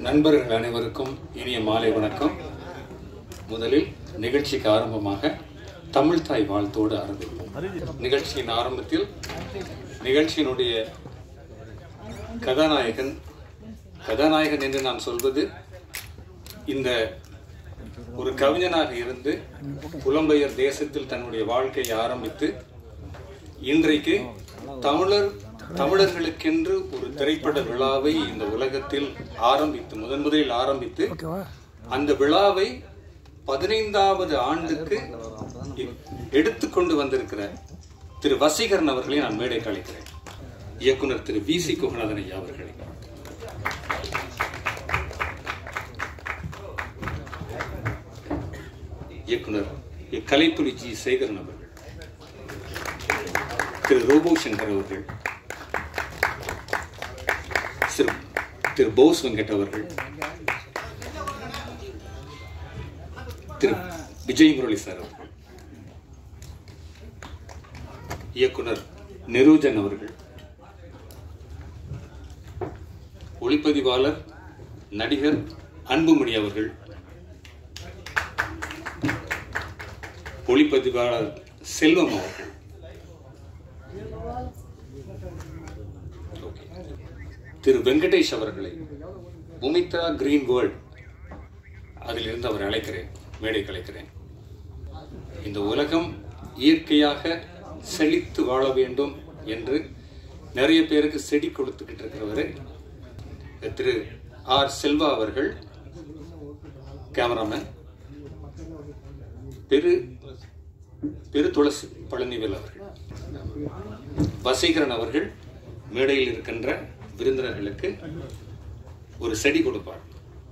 நண்பர்கள் அனைவருக்கும் இனிய மாலை வணக்கம் முதலில் நிகழ்ச்சிக்கு ஆரம்பமாக தமிழ் தாய் வாழ்த்தோடு ஆரம்பிப்போம் நிகழ்ச்சியின் ஆரம்பத்தில் நிகழ்ச்சியினுடைய கதாநாயகன் கதாநாயகன் என்று நான் சொல்வது இந்த ஒரு கவிஞனாக இருந்து புலம்பெயர் தேசத்தில் தன்னுடைய வாழ்க்கையை ஆரம்பித்து இன்றைக்கு தமிழர் தமிழர்களுக்கென்று ஒரு திரைப்பட விழாவை இந்த உலகத்தில் ஆரம்பித்து முதன் முதலில் ஆரம்பித்து அந்த விழாவை பதினைந்தாவது ஆண்டுக்கு எடுத்துக்கொண்டு வந்திருக்கிற திரு வசீகரன் அவர்களை நான் மேடைக்கு அழைக்கிறேன் இயக்குனர் திரு வி சி குகநாதன் ஐயா அவர்களை இயக்குனர் கலைப்புலி ஜி சேகரன் அவர்கள் திரு ரோபோ சங்கர் அவர்கள் திரு திரு போஸ் வெங்கட் அவர்கள் திரு விஜய் முரளி சார் அவர்கள் இயக்குனர் நிரூஜன் அவர்கள் ஒளிப்பதிவாளர் நடிகர் அன்புமணி அவர்கள் ஒளிப்பதிவாளர் செல்வம் அவர்கள் திரு வெங்கடேஷ் அவர்களை புமித்ரா கிரீன் வேர்ல்ட் அதிலிருந்து அவர் அழைக்கிறேன் மேடைக்கு அழைக்கிறேன் இந்த உலகம் இயற்கையாக செழித்து வாழ வேண்டும் என்று நிறைய பேருக்கு செடி கொடுத்துக்கிட்டு இருக்கிறவர் திரு ஆர் செல்வா அவர்கள் கேமராமேன் பெரு பெரு துளசி பழனிவேல் அவர்கள் வசீகரன் அவர்கள் மேடையில் இருக்கின்ற விருந்தினர்களுக்கு ஒரு செடி கொடுப்பார்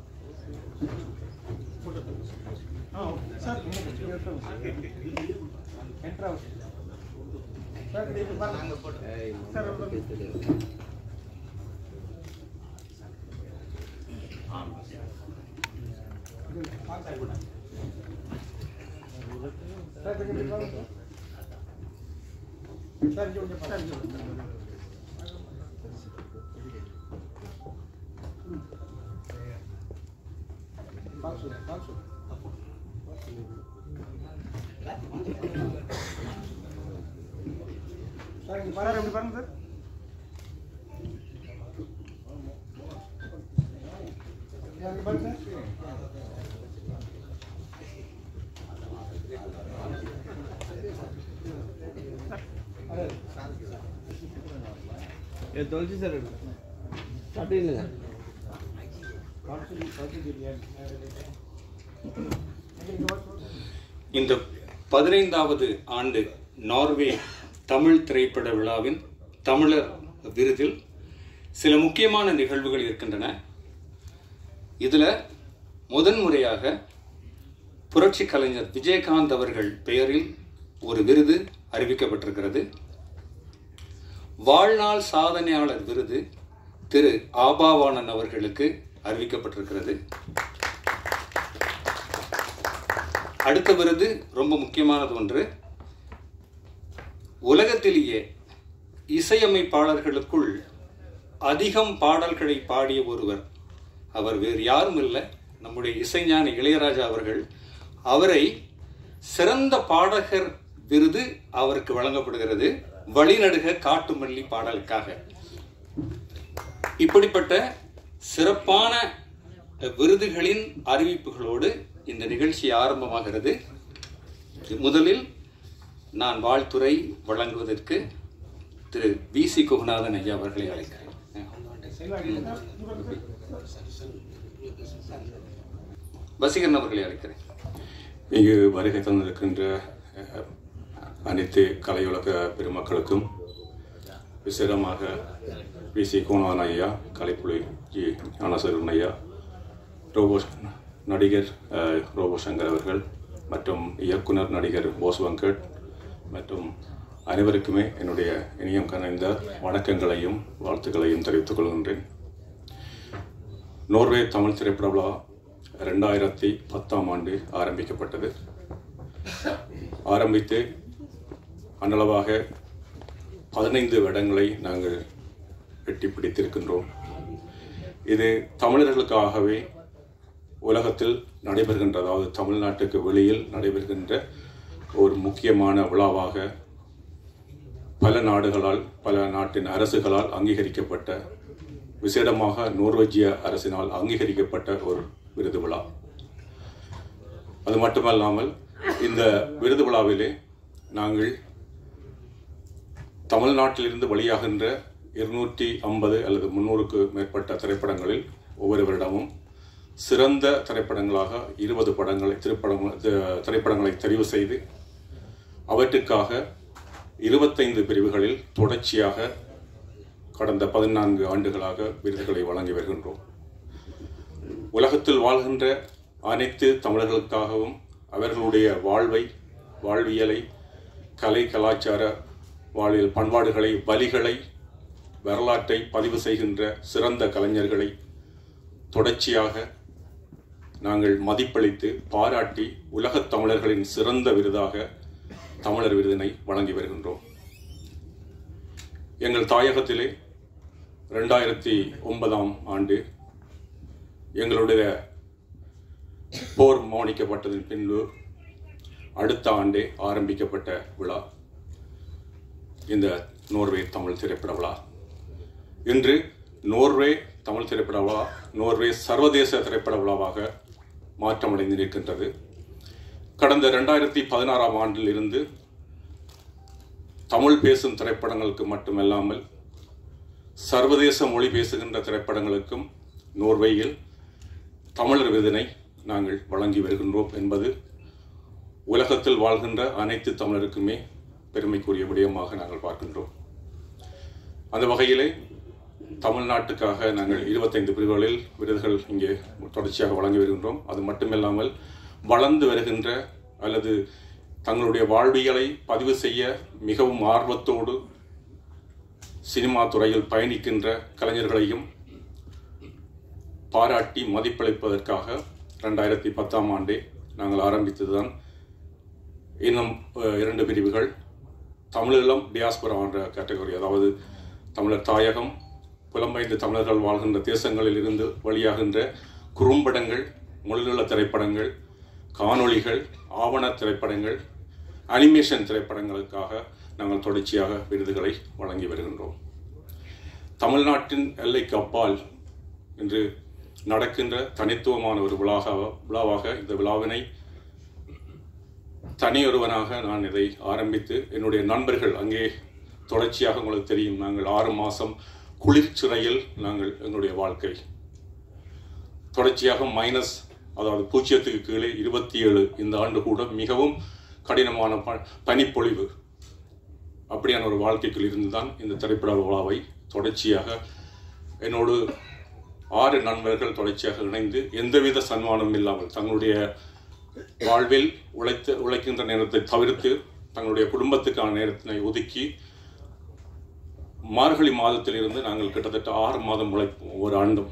சார் எப்படி பாருங்க சார் இங்க பாருங்க சார் ये तुलसी सर अभी नहीं இந்த பதினைந்தாவது ஆண்டு நார்வே தமிழ் திரைப்பட விழாவின் தமிழர் விருதில் சில முக்கியமான நிகழ்வுகள் இருக்கின்றன இதுல முதன்முறையாக புரட்சி கலைஞர் விஜயகாந்த் அவர்கள் பெயரில் ஒரு விருது அறிவிக்கப்பட்டிருக்கிறது வாழ்நாள் சாதனையாளர் விருது திரு ஆபாவானன் அவர்களுக்கு அறிவிக்கப்பட்டிருக்கிறது அடுத்த விருது ரொம்ப முக்கியமானது ஒன்று உலகத்திலேயே இசையமைப்பாளர்களுக்குள் அதிகம் பாடல்களை பாடிய ஒருவர் அவர் வேறு யாரும் இல்லை நம்முடைய இசைஞானி இளையராஜா அவர்கள் அவரை சிறந்த பாடகர் விருது அவருக்கு வழங்கப்படுகிறது வழிநடுக காட்டுமல்லி பாடலுக்காக இப்படிப்பட்ட சிறப்பான விருதுகளின் அறிவிப்புகளோடு இந்த நிகழ்ச்சி ஆரம்பமாகிறது முதலில் நான் வாழ்த்துறை வழங்குவதற்கு திரு வி சி குகநாதன் ஐயா அவர்களை அழைக்கிறேன் வசீகரன் அவர்களை அழைக்கிறேன் இங்கு வருகை தந்திருக்கின்ற அஹ், அனைத்து கலையுலக பெருமக்களுக்கும் விசேடமாக வி சி கோணான் ஐயா கலைப்புலி ஜி ஞானசருண் ஐயா ரோபோ நடிகர் அஹ், ரோபோ சங்கர் அவர்கள் மற்றும் இயக்குனர் நடிகர் போஸ் வெங்கட் மற்றும் அனைவருக்குமே என்னுடைய இனியம் கனைந்த வணக்கங்களையும் வாழ்த்துக்களையும் தெரிவித்துக் கொள்கின்றேன் நோர்வே தமிழ் திரைப்பட விழா ரெண்டாயிரத்தி பத்தாம் ஆண்டு ஆரம்பிக்கப்பட்டது ஆரம்பித்து அன்னளவாக பதினைந்து வருடங்களை நாங்கள் வெட்டி பிடித்திருக்கின்றோம் இது தமிழர்களுக்காகவே உலகத்தில் நடைபெறுகின்ற அதாவது தமிழ்நாட்டுக்கு வெளியில் நடைபெறுகின்ற ஒரு முக்கியமான விழாவாக பல நாடுகளால் பல நாட்டின் அரசுகளால் அங்கீகரிக்கப்பட்ட விசேடமாக நோர்வேஜிய அரசினால் அங்கீகரிக்கப்பட்ட ஒரு விருது விழா அது மட்டுமல்லாமல் இந்த விருது விழாவிலே நாங்கள் தமிழ்நாட்டிலிருந்து வெளியாகின்ற இருநூற்றி ஐம்பது அல்லது முன்னூறுக்கு மேற்பட்ட திரைப்படங்களில் ஒவ்வொரு வருடமும் சிறந்த திரைப்படங்களாக இருபது படங்களை திரைப்படங்கள் தி- திரைப்படங்களை தெரிவு செய்து அவற்றுக்காக இருபத்தைந்து பிரிவுகளில் தொடர்ச்சியாக கடந்த பதினான்கு ஆண்டுகளாக விருதுகளை வழங்கி வருகின்றோம் உலகத்தில் வாழ்கின்ற அனைத்து தமிழர்களுக்காகவும் அவர்களுடைய வாழ்வை வாழ்வியலை கலை கலாச்சார வாழ்வியல் பண்பாடுகளை வலிகளை வரலாற்றை பதிவு செய்கின்ற சிறந்த கலைஞர்களை தொடர்ச்சியாக நாங்கள் மதிப்பளித்து பாராட்டி உலகத் தமிழர்களின் சிறந்த விருதாக தமிழர் விருதினை வழங்கி வருகின்றோம் எங்கள் தாயகத்திலே ரெண்டாயிரத்தி ஒன்பதாம் ஆண்டு எங்களுடைய போர் மௌனிக்கப்பட்டதன் பின்பு அடுத்த ஆண்டே ஆரம்பிக்கப்பட்ட விழா இந்த நோர்வே தமிழ் திரைப்பட விழா இன்று நோர்வே தமிழ் திரைப்பட விழா நோர்வே சர்வதேச திரைப்பட விழாவாக மாற்றமடைந்திருக்கின்றது கடந்த ரெண்டாயிரத்தி பதினாறாம் ஆண்டில் இருந்து தமிழ் பேசும் திரைப்படங்களுக்கு மட்டுமல்லாமல் சர்வதேச மொழி பேசுகின்ற திரைப்படங்களுக்கும் நோர்வேயில் தமிழர் விருதினை நாங்கள் வழங்கி வருகின்றோம் என்பது உலகத்தில் வாழ்கின்ற அனைத்து தமிழருக்குமே பெருமைக்குரிய விடயமாக நாங்கள் பார்க்கின்றோம் அந்த வகையிலே தமிழ்நாட்டுக்காக நாங்கள் இருபத்தைந்து பிரிவுகளில் விருதுகள் இங்கே தொடர்ச்சியாக வழங்கி வருகின்றோம் அது மட்டுமில்லாமல் வளர்ந்து வருகின்ற அல்லது தங்களுடைய வாழ்வியலை பதிவு செய்ய மிகவும் ஆர்வத்தோடு சினிமா துறையில் பயணிக்கின்ற கலைஞர்களையும் பாராட்டி மதிப்பளிப்பதற்காக ரெண்டாயிரத்தி பத்தாம் ஆண்டே நாங்கள் ஆரம்பித்ததுதான் இன்னும் அஹ், இரண்டு பிரிவுகள் தமிழீழம் டியாஸ்பரா என்ற கேட்டகரி அதாவது தமிழர் தாயகம் புலம்பெயர்ந்த தமிழர்கள் வாழ்கின்ற தேசங்களில் இருந்து வெளியாகின்ற குறும்படங்கள் மொழிநீள திரைப்படங்கள் காணொளிகள் ஆவண திரைப்படங்கள் அனிமேஷன் திரைப்படங்களுக்காக நாங்கள் தொடர்ச்சியாக விருதுகளை வழங்கி வருகின்றோம் தமிழ்நாட்டின் எல்லைக்கு அப்பால் இன்று நடக்கின்ற தனித்துவமான ஒரு விழாக விழாவாக இந்த விழாவினை தனியொருவனாக நான் இதை ஆரம்பித்து என்னுடைய நண்பர்கள் அங்கே தொடர்ச்சியாக உங்களுக்கு தெரியும் நாங்கள் ஆறு மாதம் குளிர்ச்சிறையில் நாங்கள் எங்களுடைய வாழ்க்கை தொடர்ச்சியாக மைனஸ் அதாவது பூஜ்ஜியத்துக்கு கீழே இருபத்தி ஏழு இந்த ஆண்டு கூட மிகவும் கடினமான ப பனிப்பொழிவு அப்படியான ஒரு வாழ்க்கைக்குள் இருந்துதான் இந்த திரைப்பட விழாவை தொடர்ச்சியாக என்னோடு ஆறு நண்பர்கள் தொடர்ச்சியாக இணைந்து எந்தவித சன்மானம் இல்லாமல் தங்களுடைய வாழ்வில் உழைத்து உழைக்கின்ற நேரத்தை தவிர்த்து தங்களுடைய குடும்பத்துக்கான நேரத்தினை ஒதுக்கி மார்கழி மாதத்திலிருந்து நாங்கள் கிட்டத்தட்ட ஆறு மாதம் உழைப்போம் ஒவ்வொரு ஆண்டும்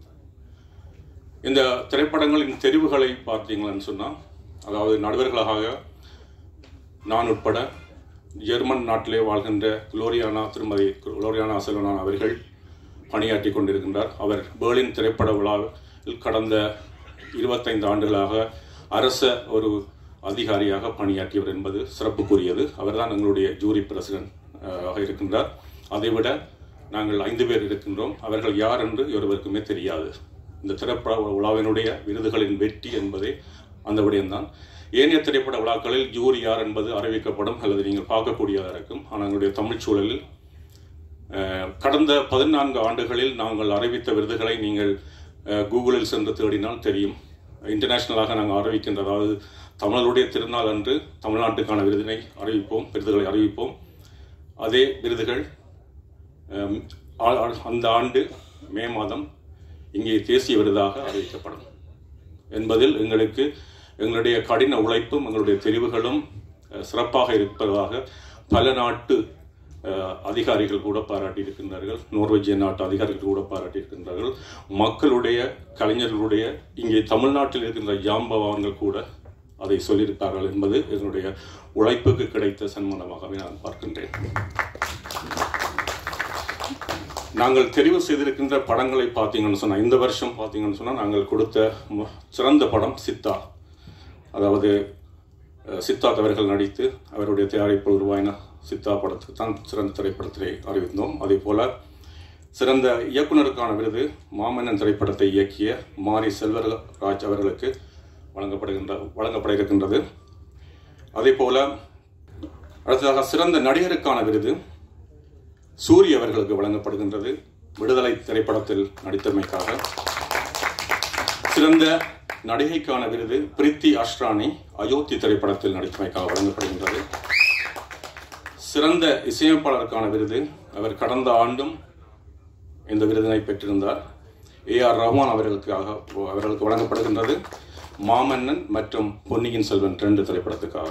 இந்த திரைப்படங்களின் தெரிவுகளை பார்த்தீங்கன்னு சொன்னால் அதாவது நடுவர்களாக நான் உட்பட ஜெர்மன் நாட்டிலே வாழ்கின்ற குளோரியானா திருமதி குளோரியானா செல்வனான் அவர்கள் பணியாற்றி கொண்டிருக்கின்றார் அவர் பேர்லின் திரைப்பட விழாவில் கடந்த இருபத்தைந்து ஆண்டுகளாக அரச ஒரு அதிகாரியாக பணியாற்றியவர் என்பது சிறப்புக்குரியது அவர்தான் எங்களுடைய ஜூரி பிரசிடென்ட் அஹ், ஆக இருக்கின்றார் அதைவிட நாங்கள் ஐந்து பேர் இருக்கின்றோம் அவர்கள் யார் என்று ஒருவருக்குமே தெரியாது இந்த திரைப்பட விழாவினுடைய விருதுகளின் வெற்றி என்பதே அந்த விடயம்தான் ஏனைய திரைப்பட விழாக்களில் ஜூரி யார் என்பது அறிவிக்கப்படும் அல்லது நீங்கள் பார்க்கக்கூடியதாக இருக்கும் ஆனால் எங்களுடைய தமிழ் சூழலில் அஹ், கடந்த பதினான்கு ஆண்டுகளில் நாங்கள் அறிவித்த விருதுகளை நீங்கள் அஹ், கூகுளில் சென்று தேடினால் தெரியும் இன்டர்நேஷனலாக நாங்கள் அறிவிக்கின்ற அதாவது தமிழருடைய திருநாள் அன்று தமிழ்நாட்டுக்கான விருதினை அறிவிப்போம் விருதுகளை அறிவிப்போம் அதே விருதுகள் அஹ், ஆ- ஆ- அந்த ஆண்டு மே மாதம் இங்கே தேசிய விருதாக அறிவிக்கப்படும் என்பதில் எங்களுக்கு எங்களுடைய கடின உழைப்பும் எங்களுடைய தெரிவுகளும் அஹ், சிறப்பாக இருப்பதாக பல நாட்டு அஹ், அதிகாரிகள் கூட பாராட்டியிருக்கின்றார்கள் நோர்வேஜிய நாட்டு அதிகாரிகள் கூட பாராட்டியிருக்கின்றார்கள் மக்களுடைய கலைஞர்களுடைய இங்கே தமிழ்நாட்டில் இருக்கின்ற ஜாம்பவான்கள் கூட அதை சொல்லியிருக்கார்கள் என்பது எங்களுடைய உழைப்புக்கு கிடைத்த சன்மானமாகவே நான் பார்க்கின்றேன் நாங்கள் தெரிவு செய்திருக்கின்ற படங்களை பார்த்தீங்கன்னு சொன்னால் இந்த வருஷம் பார்த்தீங்கன்னு சொன்னால் நாங்கள் கொடுத்த மு- சிறந்த படம் சித்தா அதாவது அஹ், சித்தார்த் அவர்கள் நடித்து அவருடைய தயாரிப்பில் உருவாயின சித்தா படத்துக்கு தான் சிறந்த திரைப்படத்திலே அறிவித்தோம் அதே போல சிறந்த இயக்குனருக்கான விருது மாமன்னன் திரைப்படத்தை இயக்கிய மாரி செல்வராஜ் அவர்களுக்கு வழங்கப்படுகின்ற வழங்கப்பட இருக்கின்றது அதே போல அடுத்ததாக சிறந்த நடிகருக்கான விருது சூரிய அவர்களுக்கு வழங்கப்படுகின்றது விடுதலை திரைப்படத்தில் நடித்தமைக்காக சிறந்த நடிகைக்கான விருது பிரித்தி அஷ்ரானி அயோத்தி திரைப்படத்தில் நடித்தமைக்காக வழங்கப்படுகின்றது சிறந்த இசையமைப்பாளருக்கான விருது அவர் கடந்த ஆண்டும் இந்த விருதினை பெற்றிருந்தார் ஏ ஆர் ரஹ்மான் அவர்களுக்காக அவர்களுக்கு வழங்கப்படுகின்றது மாமன்னன் மற்றும் பொன்னியின் செல்வன் ரெண்டு திரைப்படத்துக்காக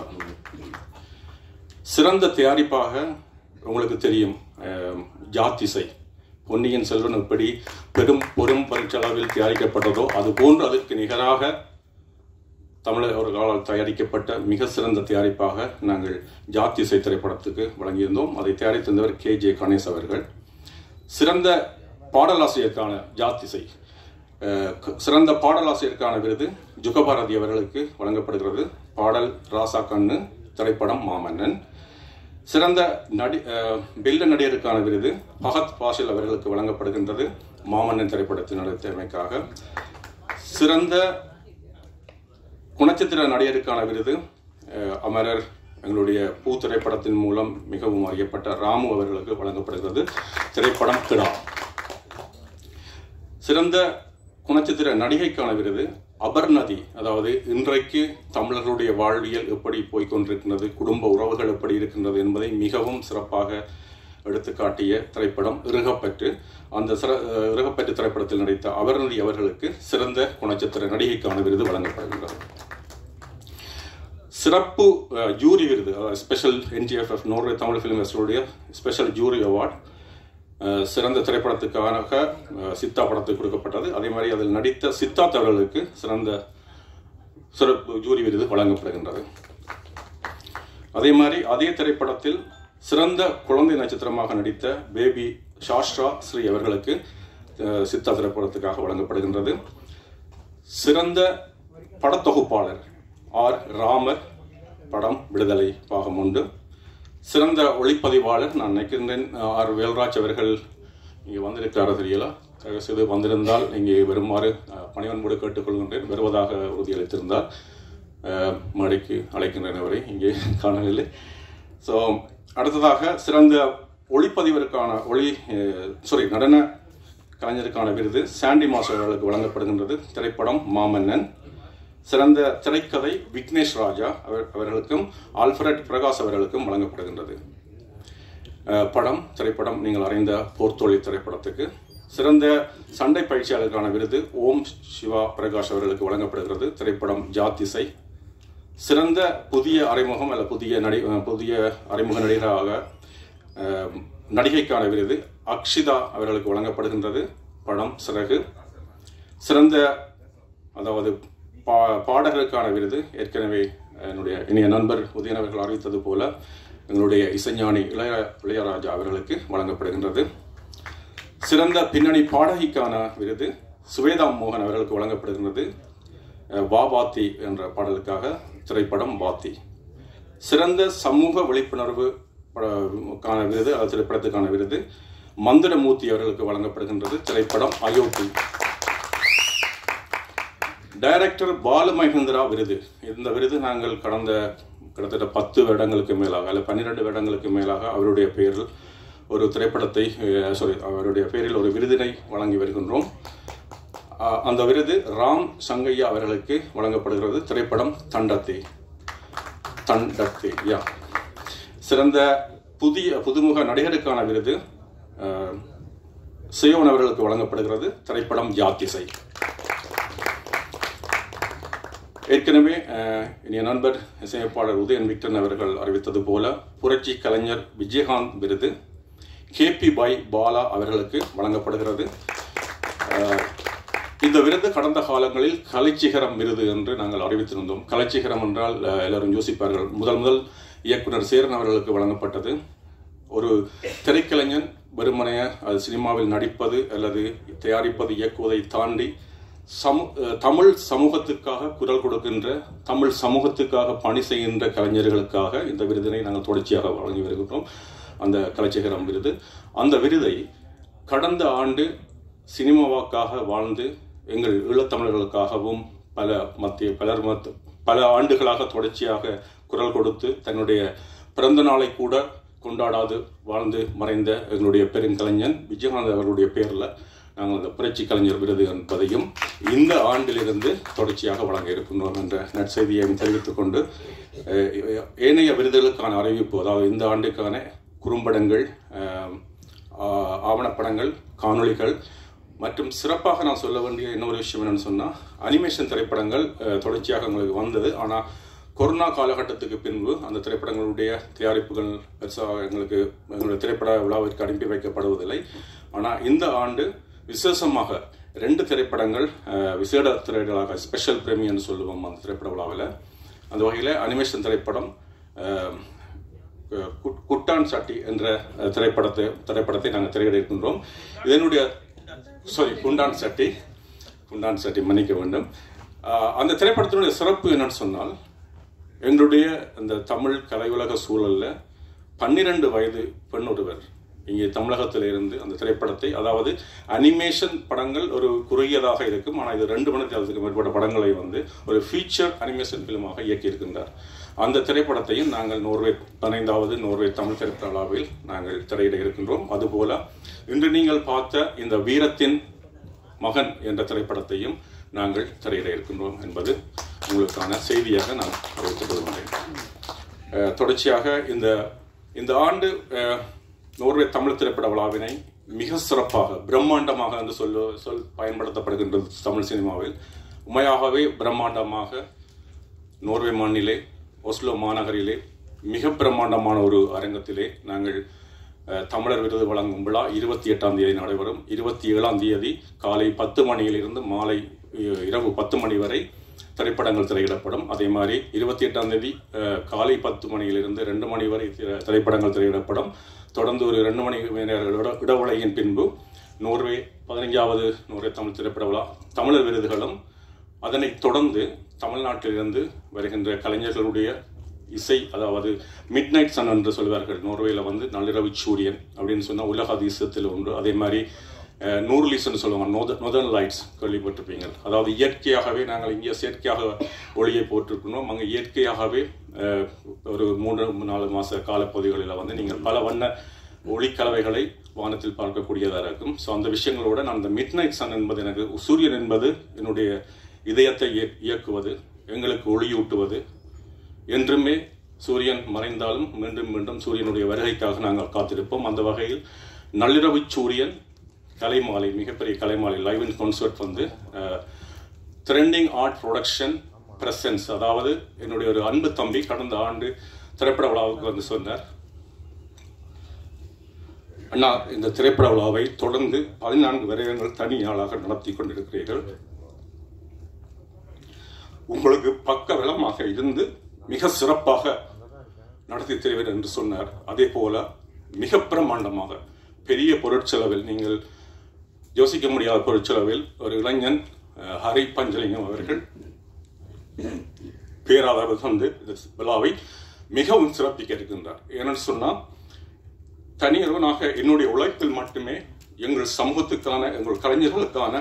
சிறந்த தயாரிப்பாக உங்களுக்கு தெரியும் அஹ், ஜாத்திசை பொன்னியின் செல்வன் எப்படி பெரும் பெரும் பரிச்சளவில் தயாரிக்கப்பட்டதோ அது போன்று அதற்கு நிகராக தமிழக ஒரு காலால் தயாரிக்கப்பட்ட மிக சிறந்த தயாரிப்பாக நாங்கள் ஜாத்திசை திரைப்படத்துக்கு வழங்கியிருந்தோம் அதை தயாரித்திருந்தவர் கே ஜே கணேஷ் அவர்கள் சிறந்த பாடலாசிரியருக்கான ஜாத்திசை அஹ், க- சிறந்த பாடலாசிரியருக்கான விருது ஜுகபாரதி அவர்களுக்கு வழங்கப்படுகிறது பாடல் ராசா கண்ணு திரைப்படம் மாமன்னன் சிறந்த நடி அஹ், வில்ல நடிகருக்கான விருது பகத் பாஷில் அவர்களுக்கு வழங்கப்படுகின்றது மாமன்னன் திரைப்படத்தின் நடித்தமைக்காக சிறந்த குணச்சித்திர நடிகருக்கான விருது அஹ், அமரர் எங்களுடைய பூ திரைப்படத்தின் மூலம் மிகவும் அறியப்பட்ட ராமு அவர்களுக்கு வழங்கப்படுகிறது திரைப்படம் கிடா சிறந்த குணச்சித்திர நடிகைக்கான விருது அபர்ணதி அதாவது இன்றைக்கு தமிழர்களுடைய வாழ்வியல் எப்படி போய்க்கொண்டிருக்கின்றது குடும்ப உறவுகள் எப்படி இருக்கின்றது என்பதை மிகவும் சிறப்பாக எடுத்துக்காட்டிய திரைப்படம் இறுகப்பற்று அந்த சிற அஹ், இறுகப்பற்று திரைப்படத்தில் நடித்த அபர்ணதி அவர்களுக்கு சிறந்த குணச்சித்திர நடிகைக்கான விருது வழங்கப்படுகின்றது சிறப்பு அஹ், ஜூரி விருது special NGFF Norway Tamil film ஃபெஸ்டிவலுடைய ஸ்பெஷல் ஜூரி அவார்ட் அஹ், சிறந்த திரைப்படத்துக்கான அஹ், சித்தா படத்துக்கு கொடுக்கப்பட்டது அதே மாதிரி அதில் நடித்த சித்தார்த் அவர்களுக்கு சிறந்த சிறப்பு ஜூரி விருது வழங்கப்படுகின்றது அதே மாதிரி அதே திரைப்படத்தில் சிறந்த குழந்தை நட்சத்திரமாக நடித்த பேபி சாஸ்ட்ரா ஸ்ரீ அவர்களுக்கு அஹ், சித்தா திரைப்படத்துக்காக வழங்கப்படுகின்றது சிறந்த படத்தொகுப்பாளர் ஆர் ராமர் படம் விடுதலை பாகம் உண்டு சிறந்த ஒளிப்பதிவாளர் நான் நினைக்கின்றேன் அஹ், ஆர் வேல்ராஜ் அவர்கள் இங்கே வந்திருக்கிறாரோ தெரியல தயவு செய்து வந்திருந்தால் இங்கே வருமாறு அஹ், பணிவன்போடு கேட்டுக்கொள்கின்றேன் வருவதாக உறுதியளித்திருந்தார் அஹ், மேடைக்கு அழைக்கின்றேன் அவரை இங்கே காணவில்லை ஸோ அடுத்ததாக சிறந்த ஒளிப்பதிவருக்கான ஒளி சாரி நடன கலைஞருக்கான விருது சாண்டி மாஸ்டர் அவர்களுக்கு வழங்கப்படுகின்றது திரைப்படம் மாமன்னன் சிறந்த திரைக்கதை விக்னேஷ் ராஜா அவர் அவர்களுக்கும் ஆல்ஃபரட் பிரகாஷ் அவர்களுக்கும் வழங்கப்படுகின்றது அஹ், படம் திரைப்படம் நீங்கள் அறிந்த போர்த்தொழி திரைப்படத்துக்கு சிறந்த சண்டை பயிற்சியாளருக்கான விருது ஓம் சிவா பிரகாஷ் அவர்களுக்கு வழங்கப்படுகிறது திரைப்படம் ஜாத்திசை சிறந்த புதிய அறிமுகம் அல்ல புதிய நடி அஹ், புதிய அறிமுக நடிகராக அஹ், நடிகைக்கான விருது அக்ஷிதா அவர்களுக்கு வழங்கப்படுகின்றது படம் சிறகு சிறந்த அதாவது பா பாடகருக்கான விருது ஏற்கனவே என்னுடைய இனிய நண்பர் உதயன் அவர்கள் அறிவித்தது போல எங்களுடைய இசைஞானி இளைய இளையராஜா அவர்களுக்கு வழங்கப்படுகின்றது சிறந்த பின்னணி பாடகிக்கான விருது சுவேதா மோகன் அவர்களுக்கு வழங்கப்படுகின்றது அஹ், வா பாத்தி என்ற பாடலுக்காக திரைப்படம் பாத்தி சிறந்த சமூக விழிப்புணர்வு பட- கான விருது அது திரைப்படத்துக்கான விருது மந்திரமூர்த்தி அவர்களுக்கு வழங்கப்படுகின்றது திரைப்படம் அயோத்தி டைரக்டர் பாலு மகேந்திரா விருது இந்த விருது நாங்கள் கடந்த கிட்டத்தட்ட பத்து வருடங்களுக்கு மேலாக அல்ல பன்னிரெண்டு வருடங்களுக்கு மேலாக அவருடைய பெயரில் ஒரு திரைப்படத்தை சாரி அவருடைய பெயரில் ஒரு விருதினை வழங்கி வருகின்றோம் அஹ், அந்த விருது ராம் சங்கையா அவர்களுக்கு வழங்கப்படுகிறது திரைப்படம் தண்டத்தே தண்டத்தே யா சிறந்த புதிய புதுமுக நடிகருக்கான விருது அஹ், சியோன் அவர்களுக்கு வழங்கப்படுகிறது திரைப்படம் ஜாத்திசை ஏற்கனவே அஹ், இனிய நண்பர் இசையமைப்பாளர் உதயன் விக்டன் அவர்கள் அறிவித்தது போல புரட்சி கலைஞர் விஜயகாந்த் விருது கேபி பாய் பாலா அவர்களுக்கு வழங்கப்படுகிறது அஹ், இந்த விருது கடந்த காலங்களில் கலைச்சிகரம் விருது என்று நாங்கள் அறிவித்திருந்தோம் கலைச்சிகரம் என்றால் அஹ், எல்லாரும் யோசிப்பார்கள் முதல் முதல் இயக்குனர் சேரன் அவர்களுக்கு வழங்கப்பட்டது ஒரு திரைக்கலைஞன் வெறுமனைய அது சினிமாவில் நடிப்பது அல்லது தயாரிப்பது இயக்குவதை தாண்டி சமு அஹ் தமிழ் சமூகத்துக்காக குரல் கொடுக்கின்ற தமிழ் சமூகத்துக்காக பணி செய்கின்ற கலைஞர்களுக்காக இந்த விருதினை நாங்கள் தொடர்ச்சியாக வழங்கி வருகின்றோம் அந்த கலைச்சேகரம் விருது அந்த விருதை கடந்த ஆண்டு சினிமாவுக்காக வாழ்ந்து எங்கள் ஈழத்தமிழர்களுக்காகவும் பல மத்திய பலர் மத்த பல ஆண்டுகளாக தொடர்ச்சியாக குரல் கொடுத்து தன்னுடைய பிறந்த நாளை கூட கொண்டாடாது வாழ்ந்து மறைந்த எங்களுடைய பெருங்கலைஞன் விஜயகாந்த் அவர்களுடைய பேரில் நாங்கள் அந்த புரட்சி கலைஞர் விருது என்பதையும் இந்த ஆண்டிலிருந்து தொடர்ச்சியாக வழங்க இருக்கின்றோம் என்ற நற்செய்தியை தெரிவித்துக் கொண்டு அஹ், ஏனைய விருதுகளுக்கான அறிவிப்பு அதாவது இந்த ஆண்டுக்கான குறும்படங்கள் அஹ், ஆ- ஆவணப்படங்கள் காணொளிகள் மற்றும் சிறப்பாக நான் சொல்ல வேண்டிய இன்னொரு விஷயம் என்னன்னு சொன்னால் அனிமேஷன் திரைப்படங்கள் அஹ், தொடர்ச்சியாக எங்களுக்கு வந்தது ஆனால் கொரோனா காலகட்டத்துக்கு பின்பு அந்த திரைப்படங்களுடைய தயாரிப்புகள் பெருசாக எங்களுக்கு எங்களுடைய திரைப்பட விழாவிற்கு அனுப்பி வைக்கப்படுவதில்லை ஆனால் இந்த ஆண்டு விசேஷமாக ரெண்டு திரைப்படங்கள் அஹ், விசேட திரைகளாக ஸ்பெஷல் பிரேமி என்று சொல்லுவோம் அந்த திரைப்பட விழாவில் அந்த வகையில் அனிமேஷன் திரைப்படம் அஹ், குட்- குட்டான் சாட்டி என்ற அஹ், திரைப்படத்தை திரைப்படத்தை நாங்கள் திரையிட இருக்கின்றோம் இதனுடைய சாரி குண்டான் சட்டி குண்டான் சட்டி மன்னிக்க வேண்டும் அஹ், அந்த திரைப்படத்தினுடைய சிறப்பு என்னன்னு சொன்னால் எங்களுடைய இந்த தமிழ் கலையுலக சூழல்ல பன்னிரண்டு வயது பெண் ஒருவர் இங்கே தமிழகத்தில் இருந்து அந்த திரைப்படத்தை அதாவது அனிமேஷன் படங்கள் ஒரு குறுகியதாக இருக்கும் ஆனால் இது ரெண்டு மணி நேரத்துக்கு மேற்பட்ட படங்களை வந்து ஒரு ஃபீச்சர் அனிமேஷன் ஃபிலிமாக இயக்கியிருக்கின்றார் அந்த திரைப்படத்தையும் நாங்கள் நோர்வே பதினைந்தாவது நோர்வே தமிழ் திரைப்பட விழாவில் நாங்கள் திரையிட இருக்கின்றோம் அதுபோல இன்று நீங்கள் பார்த்த இந்த வீரத்தின் மகன் என்ற திரைப்படத்தையும் நாங்கள் திரையிட இருக்கின்றோம் என்பது உங்களுக்கான செய்தியாக நான் அறிவித்துக் கொள்கின்றேன் அஹ், தொடர்ச்சியாக இந்த இந்த ஆண்டு அஹ், நோர்வே தமிழ் திரைப்பட விழாவினை மிக சிறப்பாக பிரம்மாண்டமாக என்று சொல்ல சொல் பயன்படுத்தப்படுகின்றது தமிழ் சினிமாவில் உண்மையாகவே பிரம்மாண்டமாக நோர்வே மண்ணிலே ஒஸ்லோ மாநகரிலே மிக பிரம்மாண்டமான ஒரு அரங்கத்திலே நாங்கள் அஹ், தமிழர் விருது வழங்கும் விழா இருபத்தி எட்டாம் தேதி நடைபெறும் இருபத்தி ஏழாம் தேதி காலை பத்து மணியிலிருந்து மாலை அஹ், இரவு பத்து மணி வரை திரைப்படங்கள் திரையிடப்படும் அதே மாதிரி இருபத்தி எட்டாம் தேதி அஹ், காலை பத்து மணியிலிருந்து ரெண்டு மணி வரை திரை- திரைப்படங்கள் திரையிடப்படும் தொடர்ந்து ஒரு ரெண்டு மணி நேர இட- இடைவேளையின் பின்பு நோர்வே பதினைஞ்சாவது நோர்வே தமிழ் திரைப்பட விழா தமிழர் விருதுகளும் அதனைத் தொடர்ந்து தமிழ்நாட்டிலிருந்து வருகின்ற கலைஞர்களுடைய இசை அதாவது மிட் நைட் சன் என்று சொல்வார்கள் நோர்வேல வந்து நள்ளிரவு சூரியன் அப்படின்னு சொன்னா உலக அதிசயத்தில் ஒன்று அதே மாதிரி அஹ், நூர்லீஸ்ன்னு சொல்லுவாங்க நோத நொதர்ன் லைட்ஸ் கேள்விப்பட்டிருப்பீங்க அதாவது இயற்கையாகவே நாங்கள் இங்கே செயற்கையாக ஒளியை போட்டிருக்கணும் அங்கே இயற்கையாகவே அஹ், ஒரு மூன்று நாலு மாத காலப்பகுதிகளில் வந்து நீங்கள் பல வண்ண ஒளிக்கலவைகளை வானத்தில் பார்க்கக்கூடியதாக இருக்கும் ஸோ அந்த விஷயங்களோட நான் இந்த மிட் நைட் சன் என்பது எனக்கு சூரியன் என்பது என்னுடைய இதயத்தை இய- இயக்குவது எங்களுக்கு ஒளியூட்டுவது என்றுமே சூரியன் மறைந்தாலும் மீண்டும் மீண்டும் சூரியனுடைய வருகைக்காக நாங்கள் காத்திருப்போம் அந்த வகையில் நள்ளிரவு சூரியன் கலைமாலை மிகப்பெரிய கலைமாலை லைவ் இன் கான்சர்ட் வந்து ட்ரெண்டிங் ஆர்ட் ப்ரொடக்ஷன் பிரசன்ஸ் அதாவது என்னுடைய ஒரு அன்பு தம்பி கடந்த ஆண்டு திரைப்பட விழாவுக்கு வந்து சொன்னார் அண்ணா இந்த திரைப்பட விழாவை தொடர்ந்து பதினான்கு வருடங்கள் தனி ஆளாக நடத்தி கொண்டிருக்கிறீர்கள் உங்களுக்கு பக்க பலமாக இருந்து மிக சிறப்பாக நடத்தி தருவேன் என்று சொன்னார் அதே போல மிக பிரமாண்டமாக பெரிய பொருட்செலவில் நீங்கள் யோசிக்க முடியாத பொருட்செலவில் ஒரு இளைஞன் அஹ், ஹரி பஞ்சலிங்கம் அவர்கள் பேராதரவு வந்து இந்த விழாவை மிகவும் சிறப்பிக்க இருக்கின்றார் ஏன்னு சொன்னால் தனியொருவனாக என்னுடைய உழைப்பில் மட்டுமே எங்கள் சமூகத்துக்கான எங்கள் கலைஞர்களுக்கான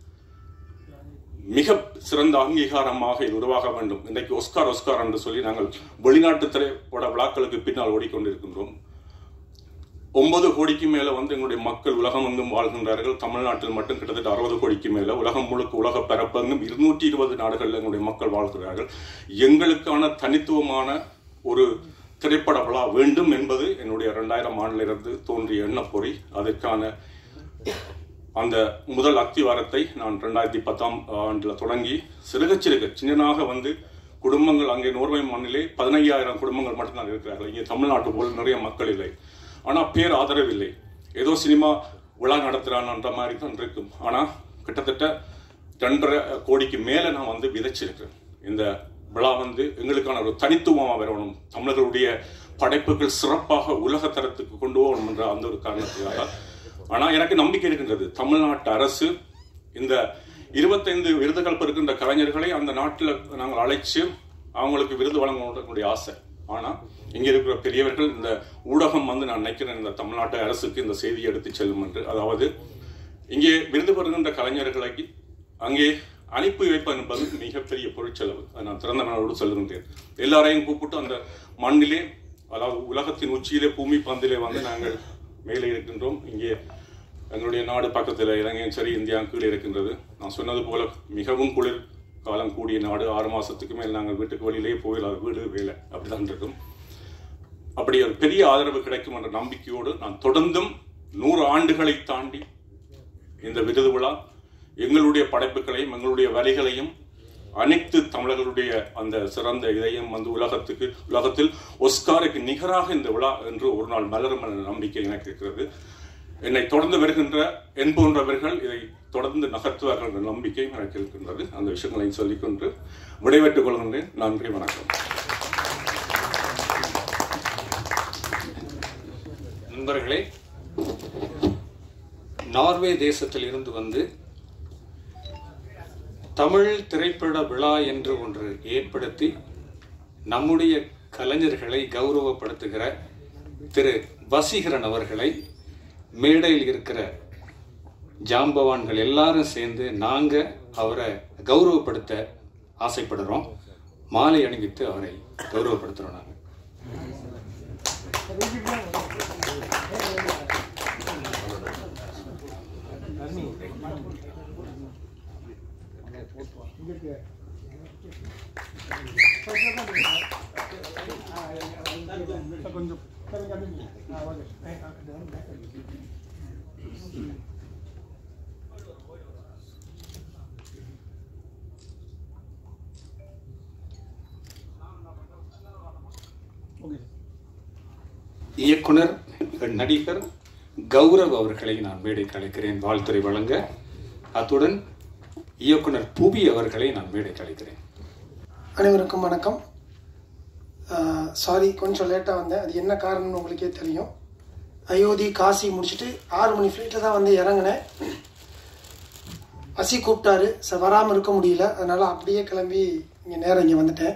மிக சிறந்த அங்கீகாரமாக இது உருவாக வேண்டும் இன்றைக்கு ஒஸ்கார் ஒஸ்கார் என்று சொல்லி நாங்கள் வெளிநாட்டு திரைப்பட விழாக்களுக்கு பின்னால் ஓடிக்கொண்டிருக்கின்றோம் ஒன்பது கோடிக்கு மேல வந்து எங்களுடைய மக்கள் உலகம் எங்கும் வாழ்கின்றார்கள் தமிழ்நாட்டில் மட்டும் கிட்டத்தட்ட அறுபது கோடிக்கு மேல உலகம் முழுக்க உலக பரப்பெங்கும் இருநூற்றி இருபது நாடுகளில் எங்களுடைய மக்கள் வாழ்கிறார்கள் எங்களுக்கான தனித்துவமான ஒரு திரைப்பட விழா வேண்டும் என்பது என்னுடைய இரண்டாயிரம் ஆண்டிலிருந்து தோன்றிய எண்ணப்பொறி அதற்கான அந்த முதல் அத்திவாரத்தை நான் ரெண்டாயிரத்தி பத்தாம் ஆண்டில் தொடங்கி சிறுக சிறுக சின்னனாக வந்து குடும்பங்கள் அங்கே நோர்வே மண்ணிலே பதினையாயிரம் குடும்பங்கள் மட்டும்தான் இருக்கிறார்கள் இங்கே தமிழ்நாட்டு போல் நிறைய மக்கள் இல்லை ஆனால் பேர் ஆதரவு இல்லை ஏதோ சினிமா விழா நடத்துகிறான்ற மாதிரி தான் இருக்கும் ஆனால் கிட்டத்தட்ட ரெண்டரை கோடிக்கு மேலே நான் வந்து விதைச்சிருக்கிறேன் இந்த விழா வந்து எங்களுக்கான ஒரு தனித்துவமாக வரணும் தமிழர்களுடைய படைப்புகள் சிறப்பாக உலக தரத்துக்கு கொண்டு போகணும் என்ற அந்த ஒரு காரணத்துக்காக ஆனால் எனக்கு நம்பிக்கை இருக்கின்றது தமிழ்நாட்டு அரசு இந்த இருபத்தைந்து விருதுகள் பெறுகின்ற கலைஞர்களை அந்த நாட்டில் நாங்கள் அழைச்சு அவங்களுக்கு விருது வழங்கணுடைய ஆசை ஆனால் இங்கே இருக்கிற பெரியவர்கள் இந்த ஊடகம் வந்து நான் நினைக்கிறேன் இந்த தமிழ்நாட்டு அரசுக்கு இந்த செய்தியை எடுத்து செல்லும் என்று அதாவது இங்கே விருது பெறுகின்ற கலைஞர்களை அங்கே அனுப்பி வைப்பது என்பது மிகப்பெரிய பொருட்செலவு அதை நான் திறந்த மனதோடு சொல்லுகின்றேன் எல்லாரையும் கூப்பிட்டு அந்த மண்ணிலே அதாவது உலகத்தின் உச்சியிலே பூமி பந்திலே வந்து நாங்கள் மேலே இருக்கின்றோம் இங்கே எங்களுடைய நாடு பக்கத்தில் இலங்கையும் சரி இந்தியா கீழே இருக்கின்றது நான் சொன்னது போல மிகவும் குளிர் காலம் கூடிய நாடு ஆறு மாசத்துக்கு மேல் நாங்கள் வீட்டுக்கு வெளியிலே போயிடாத வீடு வேலை அப்படிதான் இருக்கும் அப்படி ஒரு பெரிய ஆதரவு கிடைக்கும் என்ற நம்பிக்கையோடு நான் தொடர்ந்தும் நூறு ஆண்டுகளை தாண்டி இந்த விருது விழா எங்களுடைய படைப்புகளையும் எங்களுடைய வரிகளையும் அனைத்து தமிழர்களுடைய அந்த சிறந்த இதையும் வந்து உலகத்துக்கு உலகத்தில் ஒஸ்காருக்கு நிகராக இந்த விழா என்று ஒரு நாள் மலரும் என்ற நம்பிக்கை எனக்கு இருக்கிறது என்னை தொடர்ந்து வருகின்ற என் போன்றவர்கள் இதை தொடர்ந்து நகர்த்துவார்கள் என்ற நம்பிக்கை எனக்கு இருக்கின்றது அந்த விஷயங்களையும் சொல்லிக்கொண்டு விடைபெற்றுக் கொள்கின்றேன் நன்றி வணக்கம் நண்பர்களே நார்வே தேசத்தில் இருந்து வந்து தமிழ் திரைப்பட விழா என்று ஒன்று ஏற்படுத்தி நம்முடைய கலைஞர்களை கௌரவப்படுத்துகிற திரு வசீகரன் அவர்களை மேடையில் இருக்கிற ஜாம்பவான்கள் எல்லாரும் சேர்ந்து நாங்க அவரை கௌரவப்படுத்த ஆசைப்படுறோம் மாலை அணிவித்து அவரை கௌரவப்படுத்துறோம் நாங்க கொஞ்சம் சார் இங்க அப்படிங்க. ஆ ஓகே ஆ, ஆ, இது வந்து back அடிங்க. ஓகே சார் இயக்குனர் நடிகர் கௌரவ் அவர்களை நான் மேடைக்கு அழைக்கிறேன் வாழ்த்துறை வழங்க அத்துடன் இயக்குனர் புவி அவர்களை நான் மேடைக்கு அழைக்கிறேன் அனைவருக்கும் வணக்கம் சாரி கொஞ்சம் லேட்டாக வந்தேன் அது என்ன காரணம்னு உங்களுக்கே தெரியும் அயோத்தி காசி முடிச்சுட்டு ஆறு மணி ஃப்ளைட்டில் தான் வந்து இறங்கினேன் அசி கூப்பிட்டாரு சார் வராமல் இருக்க முடியல அதனால் அப்படியே கிளம்பி இங்கே நேரம் இங்கே வந்துட்டேன்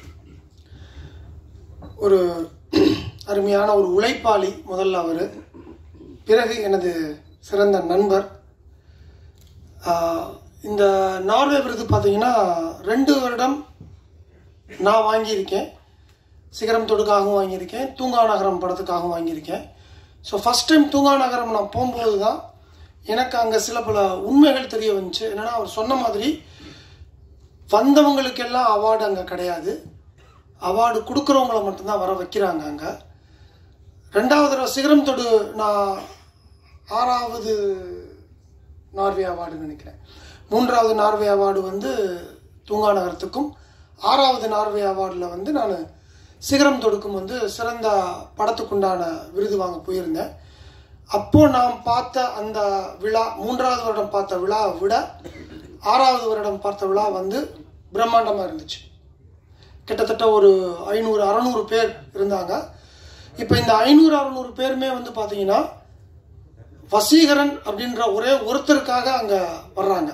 ஒரு அருமையான ஒரு உழைப்பாளி முதல்ல அவர் பிறகு எனது சிறந்த நண்பர் ஆஹ் இந்த நார்வே விருது பார்த்தீங்கன்னா ரெண்டு வருடம் நான் வாங்கியிருக்கேன் சிகரம் தொடுக்காகவும் வாங்கியிருக்கேன் தூங்கா நகரம் படத்துக்காகவும் வாங்கியிருக்கேன் ஸோ ஃபஸ்ட் டைம் தூங்கா நகரம் நான் போகும்போது தான் எனக்கு அங்கே சில பல உண்மைகள் தெரிய வந்துச்சு என்னென்னா அவர் சொன்ன மாதிரி வந்தவங்களுக்கெல்லாம் அவார்டு அங்கே கிடையாது அவார்டு கொடுக்குறவங்கள மட்டும்தான் வர வைக்கிறாங்க அங்கே ரெண்டாவது தடவை சிகரம் தொடு நான் ஆறாவது நார்வே அவார்டுன்னு நினைக்கிறேன் மூன்றாவது நார்வே அவார்டு வந்து தூங்கா நகரத்துக்கும் ஆறாவது நார்வே அவார்டில் வந்து நான் சிகரம் தொடுக்கும் வந்து சிறந்த படத்துக்குண்டான விருது வாங்க போயிருந்தேன் அப்போ நான் பார்த்த அந்த விழா மூன்றாவது வருடம் பார்த்த விழாவை விட ஆறாவது வருடம் பார்த்த விழா வந்து பிரம்மாண்டமாக இருந்துச்சு கிட்டத்தட்ட ஒரு ஐநூறு அறநூறு பேர் இருந்தாங்க இப்போ இந்த ஐநூறு அறநூறு பேருமே வந்து பார்த்தீங்கன்னா வசீகரன் அப்படின்ற ஒரே ஒருத்தருக்காக அங்கே வர்றாங்க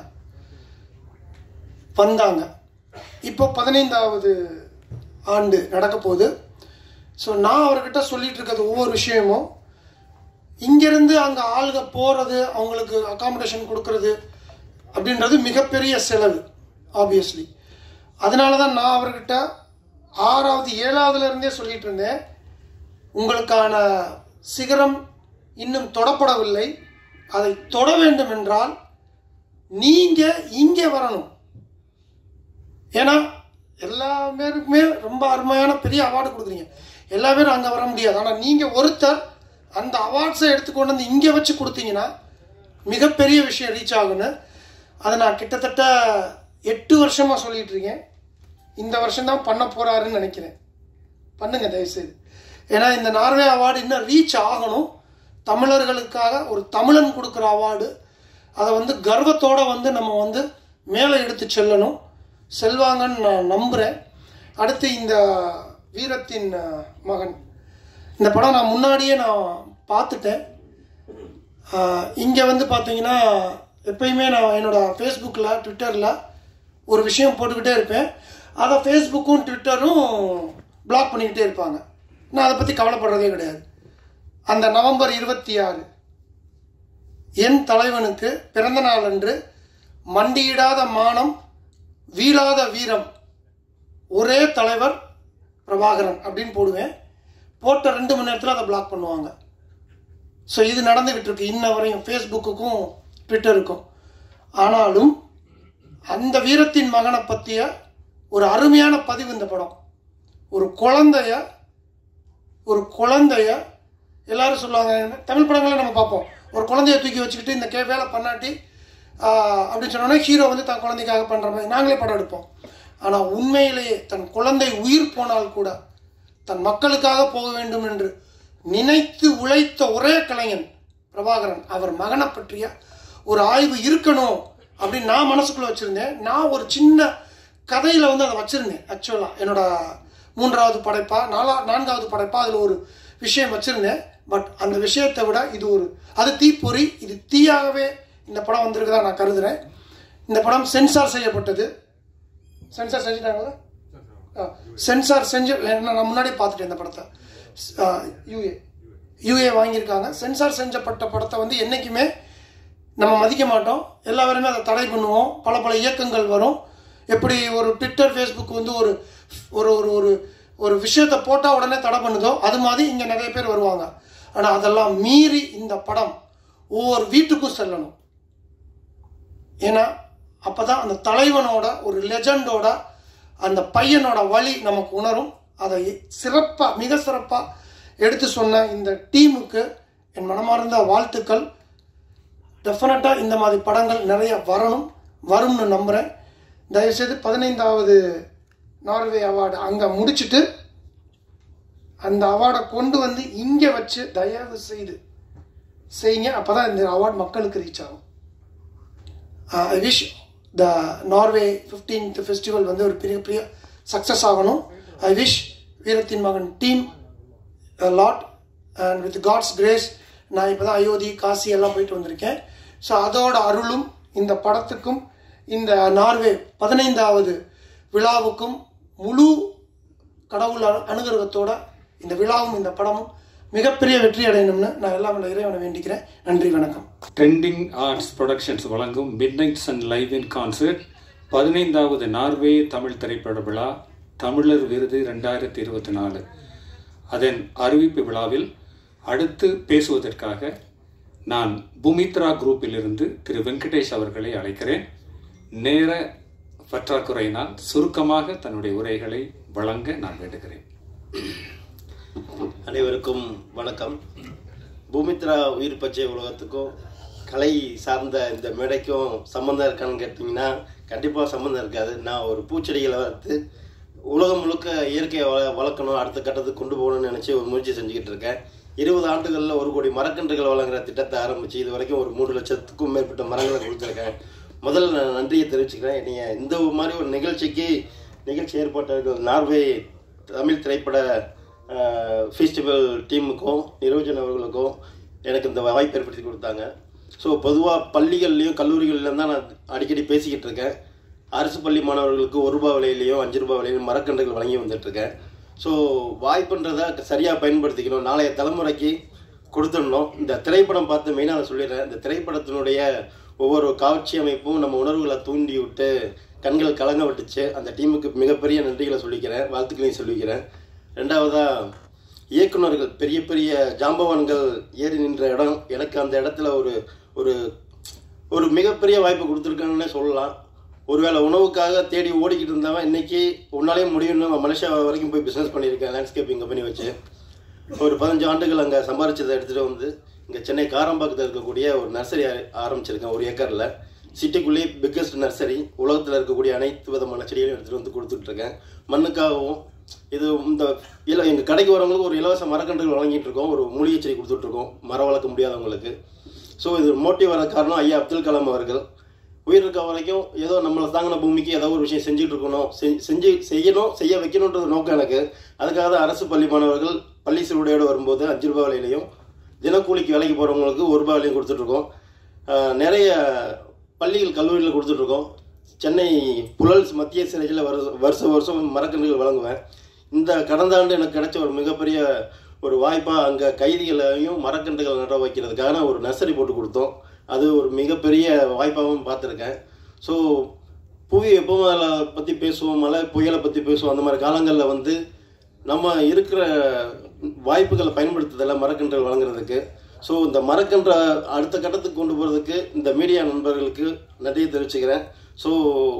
வந்தாங்க இப்போ பதினைந்தாவது ஆண்டு நடக்க போகுது ஸோ நான் அவர்கிட்ட சொல்லிட்டு இருக்கிறது ஒவ்வொரு விஷயமும் இங்கேருந்து அங்கே ஆளுங்க போகிறது அவங்களுக்கு அகாமடேஷன் கொடுக்கறது அப்படின்றது மிகப்பெரிய செலவு ஆப்வியஸ்லி அதனால தான் நான் அவர்கிட்ட ஆறாவது ஏழாவதுல இருந்தே சொல்லிட்டு இருந்தேன் உங்களுக்கான சிகரம் இன்னும் தொடப்படவில்லை அதை தொட வேண்டும் என்றால் நீங்க இங்கே வரணும் ஏன்னா எல்லா பேருக்குமே ரொம்ப அருமையான பெரிய அவார்டு கொடுக்குறீங்க எல்லா பேரும் அங்கே வர முடியாது ஆனால் நீங்கள் ஒருத்தர் அந்த அவார்ட்ஸை எடுத்துக்கொண்டு வந்து இங்கே வச்சு கொடுத்தீங்கன்னா மிகப்பெரிய விஷயம் ரீச் ஆகுன்னு அதை நான் கிட்டத்தட்ட எட்டு வருஷமாக சொல்லிட்டு இருக்கேன் இந்த வருஷம்தான் பண்ண போகிறாருன்னு நினைக்கிறேன் பண்ணுங்க தயவுசெய்து ஏன்னா இந்த நார்வே அவார்டு இன்னும் ரீச் ஆகணும் தமிழர்களுக்காக ஒரு தமிழன் கொடுக்குற அவார்டு அதை வந்து கர்வத்தோட வந்து நம்ம வந்து மேலே எடுத்து செல்லணும் செல்வாங்கன்னு நான் நம்புகிறேன் அடுத்து இந்த வீரத்தின் அஹ், மகன் இந்த படம் நான் முன்னாடியே நான் பார்த்துட்டேன் இங்கே வந்து பார்த்தீங்கன்னா எப்பயுமே நான் என்னோட ஃபேஸ்புக்கில் ட்விட்டரில் ஒரு விஷயம் போட்டுக்கிட்டே இருப்பேன் அதை ஃபேஸ்புக்கும் ட்விட்டரும் பிளாக் பண்ணிக்கிட்டே இருப்பாங்க நான் அதை பற்றி கவலைப்படுறதே கிடையாது அந்த நவம்பர் இருபத்தி ஆறு என் தலைவனுக்கு பிறந்த நாள் அன்று மண்டியிடாத மானம் வீழாத வீரம் ஒரே தலைவர் பிரபாகரன் அப்படின்னு போடுவேன் போட்ட ரெண்டு மணி நேரத்தில் அதை பிளாக் பண்ணுவாங்க ஸோ இது நடந்துகிட்டு இருக்கு இன்ன வரையும் ஃபேஸ்புக்குக்கும் ட்விட்டருக்கும் ஆனாலும் அந்த வீரத்தின் மகனை பற்றிய ஒரு அருமையான பதிவு இந்த படம் ஒரு குழந்தைய ஒரு குழந்தைய எல்லாரும் சொல்லுவாங்க தமிழ் படங்களை நம்ம பார்ப்போம் ஒரு குழந்தைய தூக்கி வச்சுக்கிட்டு இந்த கே வேலை பண்ணாட்டி ஆஹ், அப்படின்னு சொன்னோன்னா ஹீரோ வந்து தன் குழந்தைக்காக பண்ணுற மாதிரி நாங்களே படம் எடுப்போம் ஆனால் உண்மையிலேயே தன் குழந்தை உயிர் போனால் கூட தன் மக்களுக்காக போக வேண்டும் என்று நினைத்து உழைத்த ஒரே கலைஞன் பிரபாகரன் அவர் மகனை பற்றிய ஒரு ஆய்வு இருக்கணும் அப்படின்னு நான் மனசுக்குள்ள வச்சிருந்தேன் நான் ஒரு சின்ன கதையில வந்து அதை வச்சிருந்தேன் ஆக்சுவலா என்னோட மூன்றாவது படைப்பா நாலா நான்காவது படைப்பா அதில் ஒரு விஷயம் வச்சிருந்தேன் பட் அந்த விஷயத்தை விட இது ஒரு அது தீப்பொறி இது தீயாகவே இந்த படம் வந்திருக்குதா நான் கருதுறேன் இந்த படம் சென்சார் செய்யப்பட்டது சென்சார் செஞ்சுட்டாங்களா சென்சார் செஞ்சு என்ன நான் முன்னாடி பார்த்துட்டேன் இந்த படத்தை யூஏ யூஏ வாங்கியிருக்காங்க சென்சார் செஞ்சப்பட்ட படத்தை வந்து என்றைக்குமே நம்ம மதிக்க மாட்டோம் எல்லாருமே அதை தடை பண்ணுவோம் பல பல இயக்கங்கள் வரும் எப்படி ஒரு ட்விட்டர் ஃபேஸ்புக் வந்து ஒரு ஒரு ஒரு ஒரு ஒரு விஷயத்தை போட்டால் உடனே தடை பண்ணுதோ அது மாதிரி இங்கே நிறைய பேர் வருவாங்க ஆனால் அதெல்லாம் மீறி இந்த படம் ஒவ்வொரு வீட்டுக்கும் செல்லணும் ஏன்னா அப்பதான் அந்த தலைவனோட ஒரு லெஜண்டோட அந்த பையனோட வழி நமக்கு உணரும் அதை சிறப்பாக மிக சிறப்பாக எடுத்து சொன்ன இந்த டீமுக்கு என் மனமார்ந்த வாழ்த்துக்கள் டெஃபினட்டாக இந்த மாதிரி படங்கள் நிறைய வரணும் வரும்னு நம்புகிறேன் தயவுசெய்து பதினைந்தாவது நார்வே அவார்டு அங்கே முடிச்சுட்டு அந்த அவார்டை கொண்டு வந்து இங்கே வச்சு தயவு செய்து செய்யுங்க அப்போ தான் இந்த அவார்டு மக்களுக்கு ரீச் ஆகும் I wish the Norway fifteenth festival வந்து ஒரு பெரிய பெரிய சக்ஸஸ் ஆகணும் ஐ விஷ் வீரத்தின் மகன் team lot and with God's grace நான் இப்போ தான் அயோத்தி காசி எல்லாம் போயிட்டு வந்திருக்கேன் ஸோ அதோட அருளும் இந்த படத்துக்கும் இந்த நார்வே பதினைந்தாவது விழாவுக்கும் முழு கடவுள் அனு- அனுகிரகத்தோட இந்த விழாவும் இந்த படமும் மிகப்பெரிய வெற்றி அடையணும்னு நான் எல்லாம் வல்ல இறைவனை வேண்டிக்கிறேன் நன்றி வணக்கம் ட்ரெண்டிங் ஆர்ட்ஸ் ப்ரொடக்ஷன்ஸ் வழங்கும் midnight sun live in concert பதினைந்தாவது நார்வே தமிழ் திரைப்பட விழா தமிழர் விருது ரெண்டாயிரத்தி இருபத்தி நாலு அதன் அறிவிப்பு விழாவில் அடுத்து பேசுவதற்காக நான் புமித்ரா குரூப்பிலிருந்து திரு வெங்கடேஷ் அவர்களை அழைக்கிறேன் நேர பற்றாக்குறையினால் சுருக்கமாக தன்னுடைய உரைகளை வழங்க நான் வேண்டுகிறேன் அனைவருக்கும் வணக்கம் பூமித்ரா உயிர் பச்சை உலகத்துக்கும் கலை சார்ந்த இந்த மேடைக்கும் சம்மந்தம் இருக்கான்னு கேட்டிங்கன்னா கண்டிப்பாக சம்மந்தம் இருக்காது நான் ஒரு பூச்செடிகளை வளர்த்து உலகம் முழுக்க இயற்கையை வள வளர்க்கணும் அடுத்த கட்டத்துக்கு கொண்டு போகணும்னு நினச்சி ஒரு முயற்சி செஞ்சுக்கிட்டு இருக்கேன் இருபது ஆண்டுகளில் ஒரு கோடி மரக்கன்றுகள் வழங்குற திட்டத்தை ஆரம்பித்து இது வரைக்கும் ஒரு மூணு லட்சத்துக்கும் மேற்பட்ட மரங்களை கொடுத்துருக்கேன் முதல்ல நான் நன்றியை தெரிவிச்சுக்கிறேன் நீங்கள் இந்த மாதிரி ஒரு நிகழ்ச்சிக்கு நிகழ்ச்சி ஏற்பட்ட நார்வே தமிழ் திரைப்பட ஃபெஸ்டிவல் டீமுக்கும் நிரோஜன் அவர்களுக்கும் எனக்கு இந்த வாய்ப்பு ஏற்படுத்தி கொடுத்தாங்க ஸோ பொதுவாக பள்ளிகள்லையும் கல்லூரிகள்லையும் தான் நான் அடிக்கடி பேசிக்கிட்டு இருக்கேன் அரசு பள்ளி மாணவர்களுக்கு ஒரு ரூபாய் விலையிலையும் அஞ்சு ரூபாய் விலையிலும் மரக்கன்றுகள் வழங்கி வந்துட்டுருக்கேன் ஸோ வாய்ப்புன்றதை சரியாக பயன்படுத்திக்கணும் நாளைய தலைமுறைக்கு கொடுத்துடணும் இந்த திரைப்படம் பார்த்து மெயினாக நான் சொல்லிடுறேன் இந்த திரைப்படத்தினுடைய ஒவ்வொரு காட்சி அமைப்பும் நம்ம உணர்வுகளை தூண்டி விட்டு கண்கள் கலங்க விட்டுச்சு அந்த டீமுக்கு மிகப்பெரிய நன்றிகளை சொல்லிக்கிறேன் வாழ்த்துக்களையும் சொல்லிக்கிறேன் ரெண்டாவதா இயக்குனர்கள் பெரிய பெரிய ஜாம்பவான்கள் ஏறி நின்ற இடம் எனக்கு அந்த இடத்துல ஒரு ஒரு ஒரு மிகப்பெரிய வாய்ப்பு கொடுத்துருக்காங்கன்னே சொல்லலாம் ஒருவேளை உணவுக்காக தேடி ஓடிக்கிட்டு இருந்தவன் இன்னைக்கு உன்னாலே முடியும்னு நான் மலேசியா வரைக்கும் போய் பிஸ்னஸ் பண்ணியிருக்கேன் லேண்ட்ஸ்கேப்பிங் கம்பெனி வச்சு ஒரு பதினஞ்சு ஆண்டுகள் அங்கே சம்பாரிச்சதை எடுத்துகிட்டு வந்து இங்கே சென்னை காரம்பாக்கத்தில் இருக்கக்கூடிய ஒரு நர்சரி ஆரம்பிச்சிருக்கேன் ஒரு ஏக்கரில் சிட்டிக்குள்ளேயே பிக்கஸ்ட் நர்சரி உலகத்தில் இருக்கக்கூடிய அனைத்து விதமான செடிகளையும் எடுத்துகிட்டு வந்து கொடுத்துட்ருக்கேன் மண்ணுக்காகவும் இது இந்த இல எங்கள் கடைக்கு வரவங்களுக்கு ஒரு இலவச மரக்கன்றுகள் வழங்கிட்டு இருக்கோம் ஒரு மூலிகை செடி கொடுத்துட்ருக்கோம் மரம் வளர்க்க முடியாதவங்களுக்கு ஸோ இது மோட்டிவ் வர காரணம் ஐயா அப்துல் கலாம் அவர்கள் உயிர் இருக்க வரைக்கும் ஏதோ நம்மளை தாங்கின பூமிக்கு ஏதோ ஒரு விஷயம் செஞ்சுட்டு இருக்கணும் செஞ்சு- செஞ்சு செய்யணும் செய்ய வைக்கணுன்றது நோக்கம் எனக்கு அதுக்காக தான் அரசு பள்ளி மாணவர்கள் பள்ளி சிறுவடையோடு வரும்போது அஞ்சு ரூபாய் விலையிலையும் தினக்கூலிக்கு வேலைக்கு போகிறவங்களுக்கு ஒரு ரூபாய் விலையும் கொடுத்துட்ருக்கோம் ஆஹ் நிறைய பள்ளிகள் கல்லூரியில் கொடுத்துட்ருக்கோம் சென்னை புழல் மத்திய சிறையில் வருஷ வருஷ வருஷம் மரக்கன்றுகள் வழங்குவேன் இந்த கடந்த ஆண்டு எனக்கு கிடைச்ச ஒரு மிகப்பெரிய ஒரு வாய்ப்பாக அங்கே கைதிகளையும் மரக்கன்றுகள் நட வைக்கிறதுக்கான ஒரு நர்சரி போட்டு கொடுத்தோம் அது ஒரு மிகப்பெரிய வாய்ப்பாகவும் பார்த்துருக்கேன் ஸோ புவி வெப்பமலை பற்றி பேசுவோம் மழை புயலை பற்றி பேசுவோம் அந்த மாதிரி காலங்களில் வந்து நம்ம இருக்கிற வாய்ப்புகளை பயன்படுத்துதல மரக்கன்றுகள் வழங்குறதுக்கு ஸோ இந்த மரக்கன்றை அடுத்த கட்டத்துக்கு கொண்டு போகிறதுக்கு இந்த மீடியா நண்பர்களுக்கு நன்றியை தெரிவிச்சுக்கிறேன் ஸோ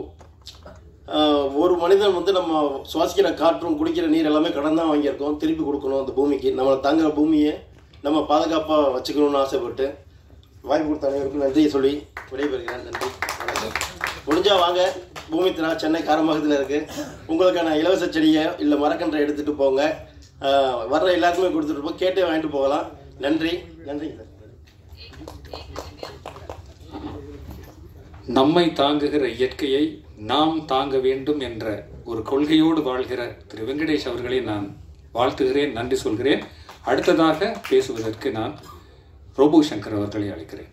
ஒரு மனிதன் வந்து நம்ம சுவாசிக்கிற காற்றும் குடிக்கிற நீர் எல்லாமே கடன் தான் வாங்கியிருக்கோம் திருப்பி கொடுக்கணும் அந்த பூமிக்கு நம்மளை தாங்குற பூமியை நம்ம பாதுகாப்பாக வச்சுக்கணும்னு ஆசைப்பட்டு வாய்ப்பு கொடுத்த அனைவருக்கும் நன்றியை சொல்லி விடைபெறுகிறேன் நன்றி வணக்கம் முடிஞ்சா வாங்க பூமி திரா சென்னை காரமகத்தில் இருக்கு உங்களுக்கான இலவச செடியை இல்லை மரக்கன்றை எடுத்துட்டு போங்க ஆஹ் வர்ற எல்லாருக்குமே கொடுத்துட்டு போ கேட்டே வாங்கிட்டு போகலாம் நன்றி நன்றி நம்மை தாங்குகிற இயற்கையை நாம் தாங்க வேண்டும் என்ற ஒரு கொள்கையோடு வாழ்கிற திரு வெங்கடேஷ் அவர்களை நான் வாழ்த்துகிறேன் நன்றி சொல்கிறேன் அடுத்ததாக பேசுவதற்கு நான் ரோபோ சங்கர் அவர்களை அழைக்கிறேன்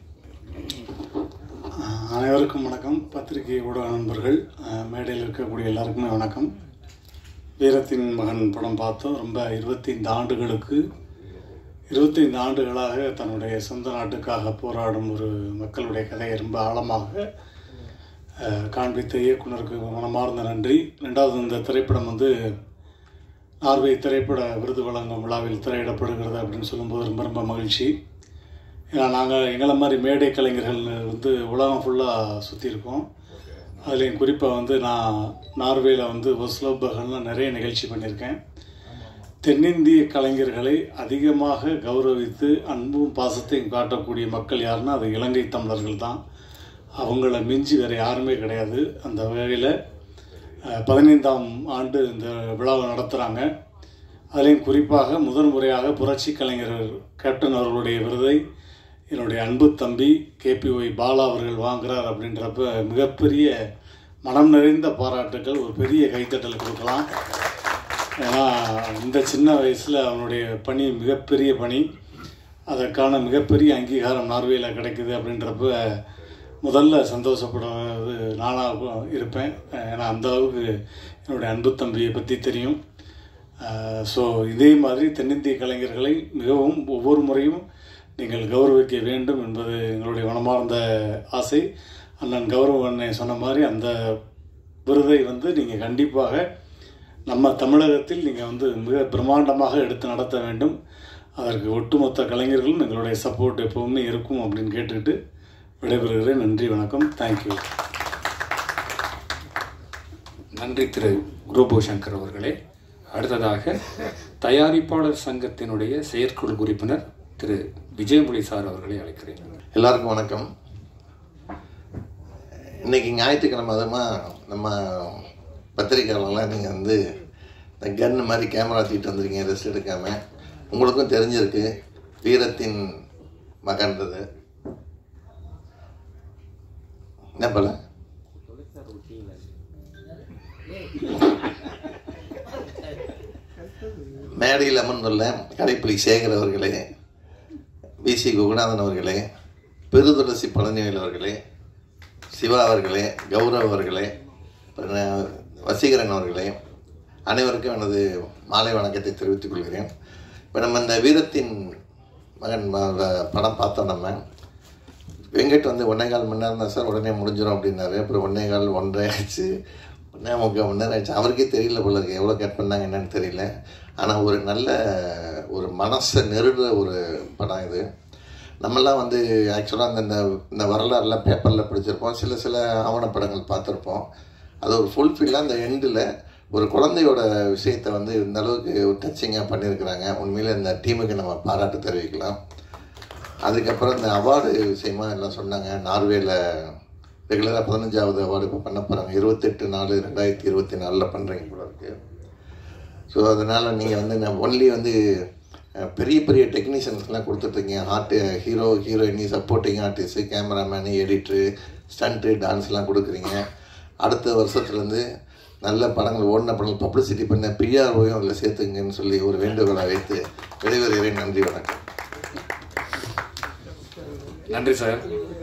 அஹ் அனைவருக்கும் வணக்கம் பத்திரிகை ஊடக நண்பர்கள் அஹ் மேடையில் இருக்கக்கூடிய எல்லாருக்குமே வணக்கம் வீரத்தின் மகன் படம் பார்த்தோம் ரொம்ப இருபத்தைந்து ஆண்டுகளுக்கு இருபத்தைந்து ஆண்டுகளாக தன்னுடைய சொந்த நாட்டுக்காக போராடும் ஒரு மக்களுடைய கதையை ரொம்ப ஆழமாக அஹ், காண்பித்த இயக்குனருக்கு மனமார்ந்த நன்றி ரெண்டாவது இந்த திரைப்படம் வந்து நார்வே திரைப்பட விருது வழங்கும் விழாவில் திரையிடப்படுகிறது அப்படின்னு சொல்லும்போது ரொம்ப ரொம்ப மகிழ்ச்சி ஏன்னா நாங்கள் எங்களை மாதிரி மேடை கலைஞர்கள் வந்து உலகம் ஃபுல்லாக சுற்றிருக்கோம் அதுலேயும் குறிப்பாக வந்து நான் நார்வேயில் வந்து ஒஸ்லோ பகல்லாம் நிறைய நிகழ்ச்சி பண்ணியிருக்கேன் தென்னிந்திய கலைஞர்களை அதிகமாக கௌரவித்து அன்பும் பாசத்தையும் காட்டக்கூடிய மக்கள் யாருன்னா அது இலங்கை தமிழர்கள் தான் அவங்கள மிஞ்சி வேறு யாருமே கிடையாது அந்த வகையில் பதினைந்தாம் ஆண்டு இந்த விழாவை நடத்துகிறாங்க அதுலேயும் குறிப்பாக முதன் முறையாக புரட்சி கலைஞர் கேப்டன் அவர்களுடைய விருதை என்னுடைய அன்பு தம்பி கேபிஒய் பாலா அவர்கள் வாங்குறார் அப்படின்றப்ப மிகப்பெரிய மனம் நிறைந்த பாராட்டுகள் ஒரு பெரிய கைத்தட்டல் கொடுக்கலாம் ஏன்னா இந்த சின்ன வயசில் அவனுடைய பணி மிகப்பெரிய பணி அதற்கான மிகப்பெரிய அங்கீகாரம் நார்வேயில் கிடைக்குது அப்படின்றப்ப முதல்ல சந்தோஷப்படுறது நானாக இருப்பேன் ஏன்னா அந்த அளவுக்கு என்னுடைய அன்பு தம்பியை பற்றி தெரியும் ஸோ இதே மாதிரி தென்னிந்திய கலைஞர்களை மிகவும் ஒவ்வொரு முறையும் நீங்கள் கௌரவிக்க வேண்டும் என்பது எங்களுடைய மனமார்ந்த ஆசை அண்ணன் கௌரவ அண்ணன் சொன்ன மாதிரி அந்த விருதை வந்து நீங்கள் கண்டிப்பாக நம்ம தமிழகத்தில் நீங்கள் வந்து மிக பிரம்மாண்டமாக எடுத்து நடத்த வேண்டும் அதற்கு ஒட்டுமொத்த கலைஞர்களும் எங்களுடைய சப்போர்ட் எப்பவுமே இருக்கும் அப்படின்னு கேட்டுக்கிட்டு விடைபெறுகிறேன் நன்றி வணக்கம் தேங்க்யூ நன்றி திரு ரோபோ சங்கர் அவர்களே அடுத்ததாக தயாரிப்பாளர் சங்கத்தினுடைய செயற்குழு உறுப்பினர் திரு விஜயமொழி சார் அவர்களை அழைக்கிறேன் எல்லாருக்கும் வணக்கம் இன்னைக்கு ஞாயிற்றுக்கிழமை அதுமாக நம்ம பத்திரிக்கையாளர்லாம் நீங்கள் வந்து இந்த கன் மாதிரி கேமரா தூக்கிட்டு வந்திருக்கீங்க ரெஸ்ட் எடுக்காம உங்களுக்கும் தெரிஞ்சிருக்கு வீரத்தின் மகன்றது என்ன பல மேடையில் அமர்ந்துள்ள கடைப்பிடி சேகர் அவர்களே வி சி குகுநாதன் அவர்களே பெருதுளசி பழனிவேல் அவர்களே சிவா அவர்களே கௌரவ் அவர்களே பின்ன வசீகரன் அவர்களே அனைவருக்கும் எனது மாலை வணக்கத்தை தெரிவித்துக் கொள்கிறேன் இப்போ நம்ம இந்த வீரத்தின் மகன் ம- படம் பார்த்தோம் நம்ம வெங்கட் வந்து ஒன்றே கால் மணி நேரம் தான் சார் உடனே முடிஞ்சிடும் அப்படின்னாரு அப்புறம் ஒன்றே கால் ஒன்றரை ஆச்சு ஒன்றே முக்கால் மணி நேரம் ஆச்சு அவருக்கே தெரியல போல இருக்கு எவ்வளோ கட் பண்ணாங்க என்னன்னு தெரியல ஆனால் ஒரு நல்ல ஒரு மனசை நெருடுற ஒரு படம் இது நம்மெல்லாம் வந்து ஆக்சுவலாக அந்த இந்த இந்த வரலாறுலாம் பேப்பரில் படிச்சிருப்போம் சில சில ஆவணப்படங்கள் பார்த்துருப்போம் அது ஒரு ஃபுல்ஃபில்லாக அந்த எண்டில் ஒரு குழந்தையோட விஷயத்தை வந்து இந்த அளவுக்கு டச்சிங்காக பண்ணியிருக்கிறாங்க உண்மையிலே இந்த டீமுக்கு நம்ம பாராட்டு தெரிவிக்கலாம் அதுக்கப்புறம் இந்த அவார்டு விஷயமா எல்லாம் சொன்னாங்க நார்வேல ரெகுலராக பதினஞ்சாவது அவார்டு இப்போ பண்ண போகிறாங்க இருபத்தெட்டு நாலு ரெண்டாயிரத்தி இருபத்தி நாலில் பண்ணுறீங்க போல இருக்கு ஸோ அதனால் நீங்கள் வந்து நான் ஒன்லி வந்து அஹ், பெரிய பெரிய டெக்னீஷியன்ஸ்லாம் கொடுத்துட்ருக்கீங்க ஆர்ட் ஹீரோ ஹீரோயினி supporting artist cameraman editor stunt டான்ஸ்லாம் கொடுக்குறீங்க அடுத்த வருஷத்துலேருந்து நல்ல படங்கள் ஓடின படங்கள் பப்ளிசிட்டி பண்ண பிஆர்ஓயும் அதில் சேர்த்துங்கன்னு சொல்லி ஒரு வேண்டுகோளை வைத்து விடைபெறுகிறேன் நன்றி வணக்கம் நன்றி சார்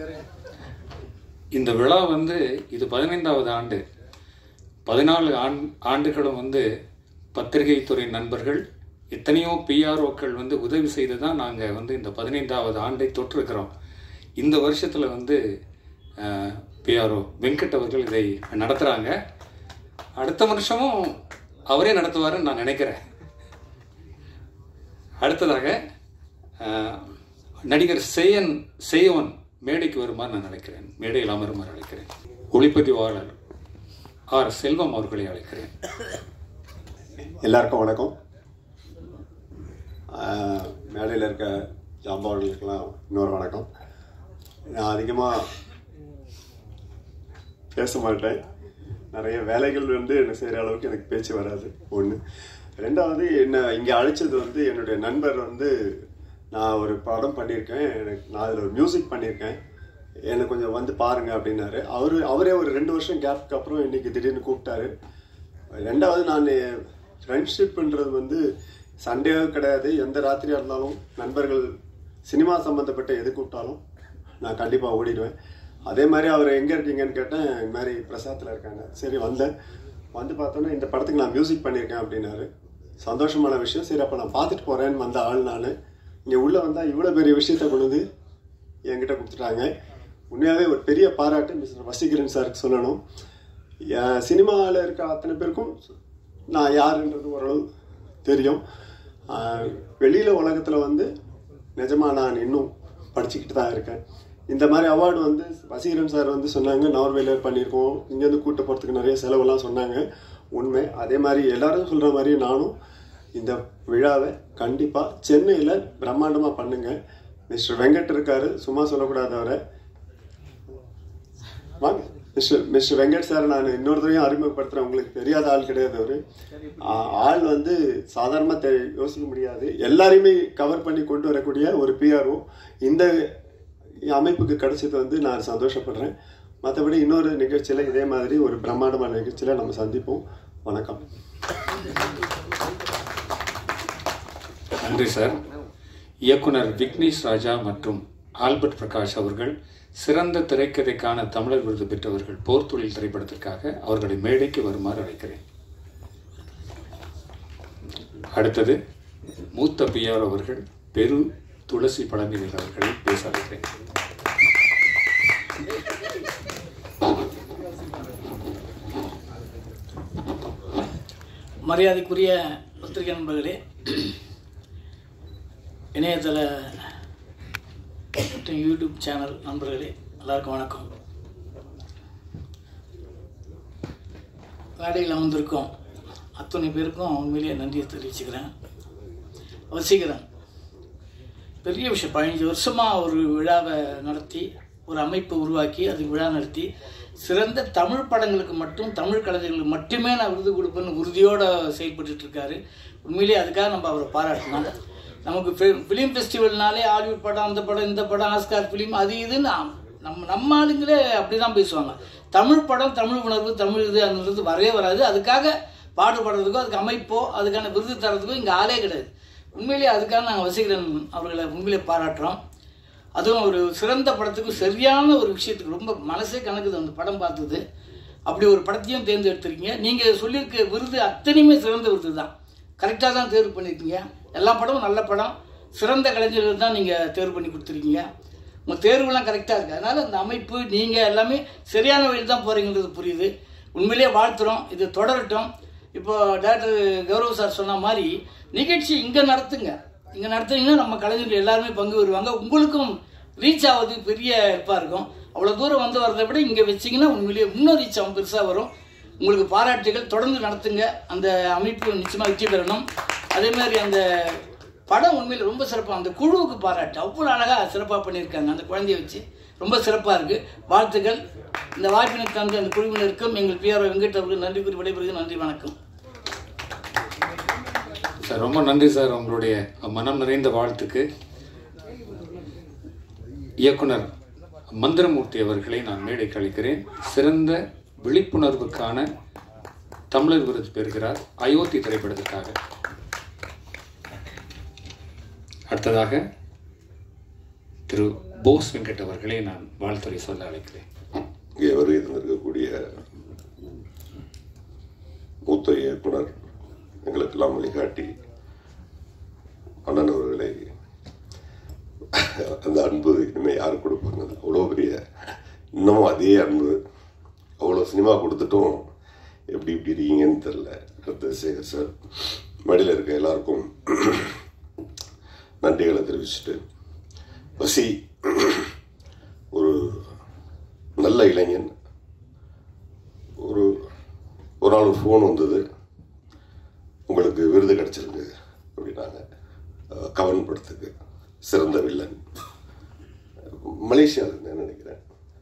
இந்த விழா வந்து இது பதினைந்தாவது ஆண்டு பதினாலு ஆண் ஆண்டுகளும் வந்து பத்திரிகை துறை நண்பர்கள் எத்தனையோ பிஆர்ஓக்கள் வந்து உதவி செய்து தான் நாங்கள் வந்து இந்த பதினைந்தாவது ஆண்டை தொற்றிருக்கிறோம் இந்த வருஷத்தில் வந்து பிஆர்ஓ வெங்கட் அவர்கள் இதை நடத்துகிறாங்க அடுத்த வருஷமும் அவரே நடத்துவாருன்னு நான் நினைக்கிறேன் அடுத்ததாக அஹ், நடிகர் சேயன் சேயவன் மேடைக்கு வருமாறு நான் நினைக்கிறேன் மேடையில் அமருமாறு அழைக்கிறேன் ஒளிப்பதிவாளர் ஆர் செல்வம் அவர்களை அழைக்கிறேன் எல்லாருக்கும் வணக்கம் ஆஹ் மேடையில் இருக்க ஜாம்பவர்களுக்கெல்லாம் இன்னொரு வணக்கம் நான் அதிகமாக பேச மாட்டேன் நிறைய வேலைகள் வந்து என்ன செய்கிற அளவுக்கு எனக்கு பேச்சு வராது ஒன்று ரெண்டாவது என்ன இங்கே அழைச்சது வந்து என்னுடைய நண்பர் வந்து நான் ஒரு படம் பண்ணியிருக்கேன் எனக்கு நான் அதில் ஒரு மியூசிக் பண்ணியிருக்கேன் எனக்கு கொஞ்சம் வந்து பாருங்க அப்படின்னாரு அவரு அவரே ஒரு ரெண்டு வருஷம் கேப்க்கு அப்புறம் இன்னைக்கு திடீர்னு கூப்பிட்டாரு ரெண்டாவது நான் ஃப்ரெண்ட்ஷிப்ன்றது வந்து சண்டே கிடையாது எந்த ராத்திரியாக இருந்தாலும் நண்பர்கள் சினிமா சம்மந்தப்பட்ட எது கூப்பிட்டாலும் நான் கண்டிப்பாக ஓடிடுவேன் அதே மாதிரி அவர் எங்கே இருக்கீங்கன்னு கேட்டேன் இந்த மாதிரி பிரசாத்தில் இருக்காங்க சரி வந்தேன் வந்து பார்த்தோன்னா இந்த படத்துக்கு நான் மியூசிக் பண்ணியிருக்கேன் அப்படின்னாரு சந்தோஷமான விஷயம் சரி அப்போ நான் பார்த்துட்டு போகிறேன்னு வந்த ஆள் நான் இங்கே உள்ளே வந்தால் இவ்வளோ பெரிய விஷயத்தை கொண்டு வந்து என்கிட்ட கொடுத்துட்டாங்க உண்மையாகவே ஒரு பெரிய பாராட்டு மிஸ்டர் வசீகரன் சாருக்கு சொல்லணும் சினிமாவில் இருக்க அத்தனை பேருக்கும் நான் யாருன்றது ஓரளவு தெரியும் ஆஹ் வெளியில உலகத்துல வந்து நிஜமா நான் இன்னும் படிச்சுக்கிட்டு தான் இருக்கேன் இந்த மாதிரி அவார்டு வந்து வசீகரன் சார் வந்து சொன்னாங்க நார்வேல பண்ணியிருக்கோம் இங்கேருந்து கூட்ட போகிறதுக்கு நிறைய செலவெல்லாம் சொன்னாங்க உண்மை அதே மாதிரி எல்லாரும் சொல்ற மாதிரி நானும் இந்த விழாவை கண்டிப்பா சென்னையில பிரம்மாண்டமா பண்ணுங்க மிஸ்டர் வெங்கட் இருக்காரு சும்மா சொல்லக்கூடாது அவரை வாங்க மிஸ்டர் மிஸ்டர் வெங்கட் சார் நான் இன்னொரு தடவையும் அறிமுகப்படுத்துறேன் உங்களுக்கு தெரியாத ஆள் கிடையாது அவரு ஆ- ஆள் வந்து சாதாரணமாக தெ யோசிக்க முடியாது எல்லாரையுமே கவர் பண்ணி கொண்டு வரக்கூடிய ஒரு பிஆர்ஓ இந்த அமைப்புக்கு கிடைச்சது வந்து நான் சந்தோஷப்படுறேன் மற்றபடி இன்னொரு நிகழ்ச்சியில் இதே மாதிரி ஒரு பிரம்மாண்டமான நிகழ்ச்சியில் நம்ம சந்திப்போம் வணக்கம் நன்றி சார் இயக்குனர் விக்னேஷ் ராஜா மற்றும் ஆல்பர்ட் பிரகாஷ் அவர்கள் சிறந்த திரைக்கதைக்கான தமிழர் விருது பெற்றவர்கள் போர் தொழில் திரைப்படத்திற்காக அவர்களை மேடைக்கு வருமாறு அழைக்கிறேன் அடுத்தது மூத்த பிஆர் அவர்கள் பெரு துளசி பழனிவேல் அவர்களை பேச அழைக்கிறேன் மரியாதைக்குரிய பத்திரிகை நண்பர்களே இணையதள மற்றும் யூடியூப் சேனல் நண்பர்களே எல்லாருக்கும் வணக்கம் மேடையில் அமர்ந்திருக்கோம் அத்தனை பேருக்கும் உண்மையிலேயே நன்றியை தெரிவிச்சுக்கிறேன் வசீகரன் பெரிய விஷயம் பதினஞ்சு வருஷமாக ஒரு விழாவை நடத்தி ஒரு அமைப்பை உருவாக்கி அதுக்கு விழா நடத்தி சிறந்த தமிழ் படங்களுக்கு மட்டும் தமிழ் கலைஞர்களுக்கு மட்டுமே நான் விருது கொடுப்பேன்னு உறுதியோடு செயல்பட்டுட்டு இருக்காரு உண்மையிலேயே அதுக்காக நம்ம அவரை பாராட்டணும் நமக்கு ஃபிலிம் ஃபெஸ்டிவல்னாலே ஹாலிவுட் படம் அந்த படம் இந்த படம் ஆஸ்கார் ஃபிலிம் அது இதுன்னு ஆம்- நம்ம நம்ம ஆளுங்களே அப்படி தான் பேசுவாங்க தமிழ் படம் தமிழ் உணர்வு தமிழ் இது அந்த வரவே வராது அதுக்காக பாடுபடுறதுக்கோ அதுக்கு அமைப்போ அதுக்கான விருது தரதுக்கோ இங்கே ஆளே கிடையாது உண்மையிலேயே அதுக்காக நாங்கள் வசீகரன் அவர்களை உண்மையிலே பாராட்டுறோம் அதுவும் ஒரு சிறந்த படத்துக்கு சரியான ஒரு விஷயத்துக்கு ரொம்ப மனசே கணக்குது அந்த படம் பார்த்தது அப்படி ஒரு படத்தையும் தேர்ந்தெடுத்திருக்கீங்க நீங்கள் சொல்லியிருக்க விருது அத்தனையுமே சிறந்த விருது தான் கரெக்டாக தான் தேர்வு பண்ணியிருக்கீங்க எல்லா படமும் நல்ல படம் சிறந்த கலைஞர்கள் தான் நீங்கள் தேர்வு பண்ணி கொடுத்துருக்கீங்க உங்கள் தேர்வுலாம் கரெக்டாக இருக்குது அதனால் அந்த அமைப்பு நீங்கள் எல்லாமே சரியான வழியில் தான் போகிறீங்கிறது புரியுது உண்மையிலேயே வாழ்த்துறோம் இது தொடரட்டும் இப்போ டாக்டர் கௌரவ் சார் சொன்ன மாதிரி நிகழ்ச்சி இங்கே நடத்துங்க இங்கே நடத்துனீங்கன்னா நம்ம கலைஞர்கள் எல்லாருமே பங்கு வருவாங்க உங்களுக்கும் ரீச் ஆவது பெரிய இருப்பாக இருக்கும் அவ்வளோ தூரம் வந்து வரதை விட இங்கே வச்சிங்கன்னா உண்மையிலேயே இன்னும் ரீச் ஆகும் பெருசாக வரும் உங்களுக்கு பாராட்டுகள் தொடர்ந்து நடத்துங்க அந்த அமைப்பு நிச்சயமாக வெற்றி பெறணும் அதே மாதிரி அந்த படம் உண்மையில் ரொம்ப சிறப்பாக அந்த குழுவுக்கு பாராட்டு அவ்வளோ அழகாக சிறப்பாக பண்ணியிருக்காங்க அந்த குழந்தைய வச்சு ரொம்ப சிறப்பாக இருக்குது வாழ்த்துக்கள் இந்த வாய்ப்பினை தந்த அந்த குழுவினருக்கும் எங்கள் பிஆர் வெங்கட் அவர்கள் நன்றி கூறி விடைபெறுகிறேன் நன்றி வணக்கம் சார் ரொம்ப நன்றி சார் உங்களுடைய மனம் நிறைந்த வாழ்த்துக்கு இயக்குனர் மந்திரமூர்த்தி அவர்களை நான் மேடைக்கு அளிக்கிறேன் சிறந்த விழிப்புணர்வுக்கான தமிழர் விருது பெறுகிறார் அயோத்தி திரைப்படத்திற்காக அடுத்ததாக திரு போஸ் வெங்கட் அவர்களை நான் வாழ்த்துறை சொல்ல அழைக்கிறேன் இங்கே வருகை தந்திருக்கக்கூடிய மூத்த இயக்குனர் எங்களுக்கெல்லாம் வழிகாட்டி அண்ணன் அவர்களை அந்த அன்பு இனிமேல் யார் கொடுப்பாங்க அது அவ்வளோ பெரிய இன்னமும் அதே அன்பு அவ்வளோ சினிமா கொடுத்துட்டும் எப்படி இப்படி இருக்கீங்கன்னு தெரில அடுத்தது சேகர் சார் மேடையில் இருக்க எல்லாருக்கும் நன்றிகளை தெரிவிச்சுட்டு வசி ஒரு நல்ல இளைஞன் ஒரு ஒரு நாள் ஒரு ஃபோன் வந்தது உங்களுக்கு விருது கிடைச்சிருக்கு அப்படின்னாங்க அஹ் கவன் படத்துக்கு சிறந்த வில்லன் மலேசியாவில் இருந்தேன் நினைக்கிறேன்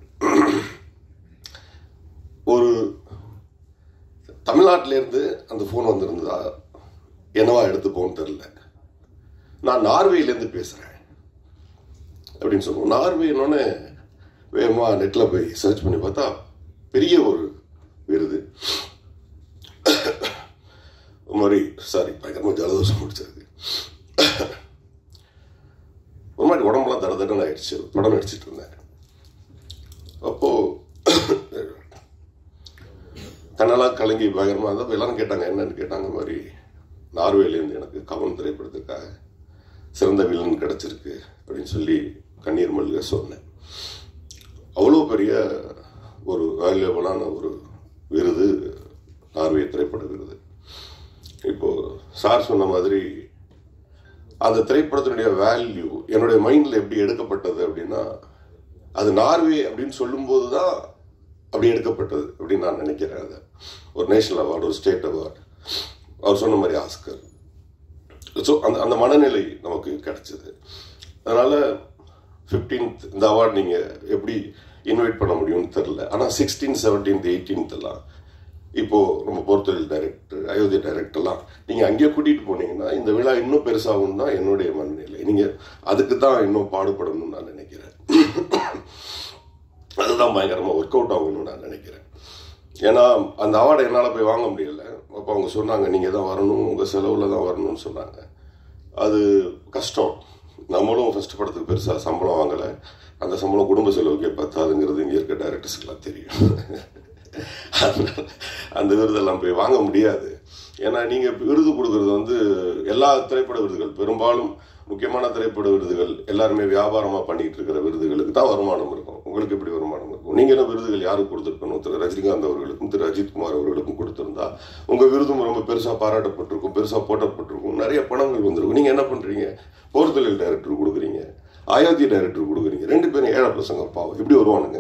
ஒரு தமிழ்நாட்டிலேருந்து அந்த ஃபோன் வந்திருந்ததா என்னவா எடுத்துப்போன்னு தெரில நான் நார்வேலேருந்து பேசுகிறேன் அப்படின்னு சொல்லுவோம் நார்வேனோடனே வேகமாக நெட்டில் போய் சர்ச் பண்ணி பார்த்தா பெரிய ஒரு விருது ஒரு மாதிரி சாரி பயங்கரமாக ஜலதோஷம் முடிச்சிருக்கு ஒரு மாதிரி உடம்புலாம் தட தடன்னு ஆயிடுச்சு படம் நடிச்சிட்டு இருந்தேன் அப்போது கண்ணெல்லாம் கலங்கி பயங்கரமாக இருந்தப்போ எல்லாரும் கேட்டாங்க என்னன்னு கேட்டாங்க இந்த மாதிரி நார்வேலேருந்து எனக்கு கவன் திரைப்படத்துக்காக சிறந்த வில்லன் கிடச்சிருக்கு அப்படின்னு சொல்லி கண்ணீர் மல்க சொன்னேன் அவ்வளோ பெரிய ஒரு வேல்யூபிளான ஒரு விருது நார்வே திரைப்பட விருது இப்போ சார் சொன்ன மாதிரி அந்த திரைப்படத்தினுடைய வேல்யூ என்னுடைய மைண்டில் எப்படி எடுக்கப்பட்டது அப்படின்னா அது நார்வே அப்படின்னு சொல்லும்போது தான் அப்படி எடுக்கப்பட்டது அப்படின்னு நான் நினைக்கிறேன் அதை ஒரு நேஷனல் அவார்டு ஒரு ஸ்டேட் அவார்டு அவர் சொன்ன மாதிரி ஆஸ்கர் ஸோ அந்த அந்த மனநிலை நமக்கு கிடைச்சது அதனால் ஃபிஃப்டீன்த் இந்த அவார்டு நீங்கள் எப்படி இன்வைட் பண்ண முடியும்னு தெரில ஆனால் சிக்ஸ்டீன் செவன்டீன்த் எயிட்டீன்த் எல்லாம் இப்போது நம்ம பொறுத்தொழில் டைரக்டர் அயோத்தி டைரக்டர்லாம் நீங்கள் அங்கேயே கூட்டிகிட்டு போனீங்கன்னா இந்த விழா இன்னும் பெருசாகும் தான் என்னுடைய மனநிலை நீங்கள் அதுக்கு தான் இன்னும் பாடுபடணும்னு நான் நினைக்கிறேன் அதுதான் பயங்கரமாக ஒர்க் அவுட் ஆகணும்னு நான் நினைக்கிறேன் ஏன்னா அந்த அவார்டை என்னால் போய் வாங்க முடியல அப்போ அவங்க சொன்னாங்க நீங்கள் தான் வரணும் உங்கள் செலவில் தான் வரணும்னு சொன்னாங்க அது கஷ்டம் நம்மளும் ஃபஸ்ட் படத்துக்கு பெருசாக சம்பளம் வாங்கலை அந்த சம்பளம் குடும்ப செலவுக்கே பத்தாதுங்கிறது இங்கே இருக்க டைரக்டர்ஸ்க்கெல்லாம் தெரியும் அதனால அந்த விருதெல்லாம் போய் வாங்க முடியாது ஏன்னா நீங்கள் விருது கொடுக்கறது வந்து எல்லா திரைப்பட விருதுகள் பெரும்பாலும் முக்கியமான திரைப்பட விருதுகள் எல்லாருமே வியாபாரமாக பண்ணிட்டு இருக்கிற விருதுகளுக்கு தான் வருமானம் இருக்கும் உங்களுக்கு எப்படி வருமானம் இருக்கும் நீங்கள் என்ன விருதுகள் யாருக்கு கொடுத்துருக்கணும் திரு ரஜினிகாந்த் அவர்களுக்கும் திரு அஜித் குமார் அவர்களுக்கும் கொடுத்துருந்தா உங்கள் விருதும் ரொம்ப பெருசாக பாராட்டப்பட்டிருக்கும் பெருசாக போட்டப்பட்டிருக்கும் நிறைய பணங்கள் வந்திருக்கும் நீங்கள் என்ன பண்ணுறீங்க போர்த்தொழில் டைரக்டர் கொடுக்குறீங்க அயோத்தி டைரக்டர் கொடுக்குறீங்க ரெண்டு பேரும் ஏழை பசங்க பாவம் எப்படி வருவானுங்க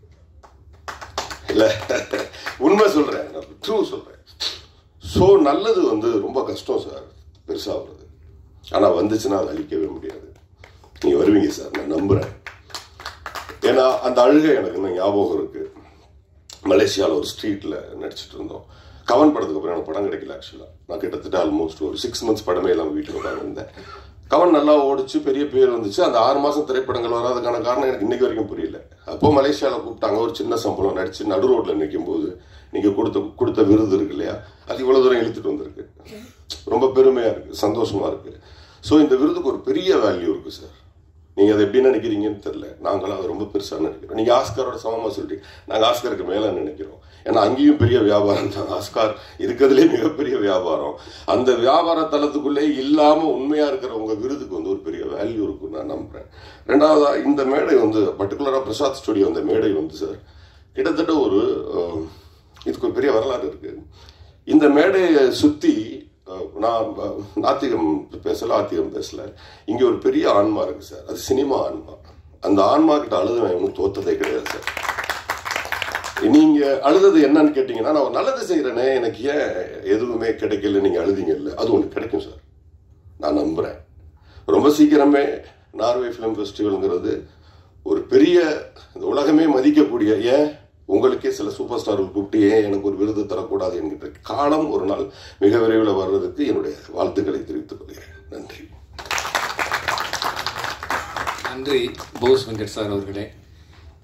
இல்லை உண்மை சொல்கிறேன் ட்ரூ சொல்கிறேன் ஸோ நல்லது வந்து ரொம்ப கஷ்டம் சார் பெருசாக வருது ஆனால் வந்துச்சுன்னா அதை அழிக்கவே முடியாது நீங்கள் வருவீங்க சார் நான் நம்புகிறேன் ஏன்னா அந்த அழுகை எனக்கு இன்னும் ஞாபகம் இருக்குது மலேசியாவில் ஒரு ஸ்ட்ரீட்டில் நடிச்சிட்டு இருந்தோம் கவன் படத்துக்கு அப்புறம் எனக்கு படம் கிடைக்கல ஆக்சுவலாக நான் கிட்டத்தட்ட ஆல்மோஸ்ட் ஒரு சிக்ஸ் மந்த்ஸ் படமே இல்லாமல் வீட்டுக்கு உட்காந்துருந்தேன் கவன் நல்லா ஓடிச்சு பெரிய பேர் வந்துச்சு அந்த ஆறு மாதம் திரைப்படங்கள் வராதுக்கான காரணம் எனக்கு இன்னைக்கு வரைக்கும் புரியல அப்போ மலேசியாவில் கூப்பிட்டாங்க ஒரு சின்ன சம்பளம் நடிச்சு நடு ரோட்டில் நிற்கும் போது நீங்கள் கொடுத்த கொடுத்த விருது இருக்கு இல்லையா அது இவ்வளோ தூரம் இழுத்துட்டு வந்திருக்கு ரொம்ப பெருமையாக இருக்குது சந்தோஷமாக இருக்குது ஸோ இந்த விருதுக்கு ஒரு பெரிய வேல்யூ இருக்குது சார் நீங்கள் அதை எப்படி நினைக்கிறீங்கன்னு தெரில நாங்களாம் அது ரொம்ப பெருசாக நினைக்கிறோம் நீங்கள் ஆஸ்காரோட சமமாக சொல்றீங்க நாங்கள் ஆஸ்காருக்கு மேலே நினைக்கிறோம் ஏன்னா அங்கேயும் பெரிய வியாபாரம் தான் ஆஸ்கார் இருக்கிறதுலே மிகப்பெரிய வியாபாரம் அந்த வியாபார தளத்துக்குள்ளே இல்லாமல் உண்மையாக இருக்கிற உங்கள் விருதுக்கு வந்து ஒரு பெரிய வேல்யூ இருக்குன்னு நான் நம்புகிறேன் ரெண்டாவதா இந்த மேடை வந்து பர்டிகுலராக பிரசாத் ஸ்டுடியோ அந்த மேடை வந்து சார் கிட்டத்தட்ட ஒரு அஹ், இதுக்கு ஒரு பெரிய வரலாறு இருக்குது இந்த மேடையை சுற்றி நான் அஹ், நாத்திகம் பேசல ஆத்திகம் பேசல இங்கே ஒரு பெரிய ஆன்மா இருக்கு சார் அது சினிமா ஆன்மா அந்த ஆன்மா கிட்ட அழுது நான் இன்னும் தோத்ததே கிடையாது சார் நீங்க அழுதது என்னன்னு கேட்டீங்கன்னா நான் ஒரு நல்லது செய்யறேனே எனக்கு ஏன் எதுவுமே கிடைக்கல நீங்க அழுதீங்கல்ல அது ஒன்று கிடைக்கும் சார் நான் நம்புறேன் ரொம்ப சீக்கிரமே நார்வே ஃபிலிம் ஃபெஸ்டிவல்ங்கிறது ஒரு பெரிய இந்த உலகமே மதிக்கக்கூடிய ஏன் உங்களுக்கே சில சூப்பர் ஸ்டார்கள் கூப்பிட்டு ஏன் எனக்கு ஒரு விருது தரக்கூடாது என்கிற காலம் ஒரு நாள் மிக விரைவில் வர்றதுக்கு என்னுடைய வாழ்த்துக்களை தெரிவித்துக் கொள்கிறேன் நன்றி நன்றி போஸ் வெங்கட் சார் அவர்களே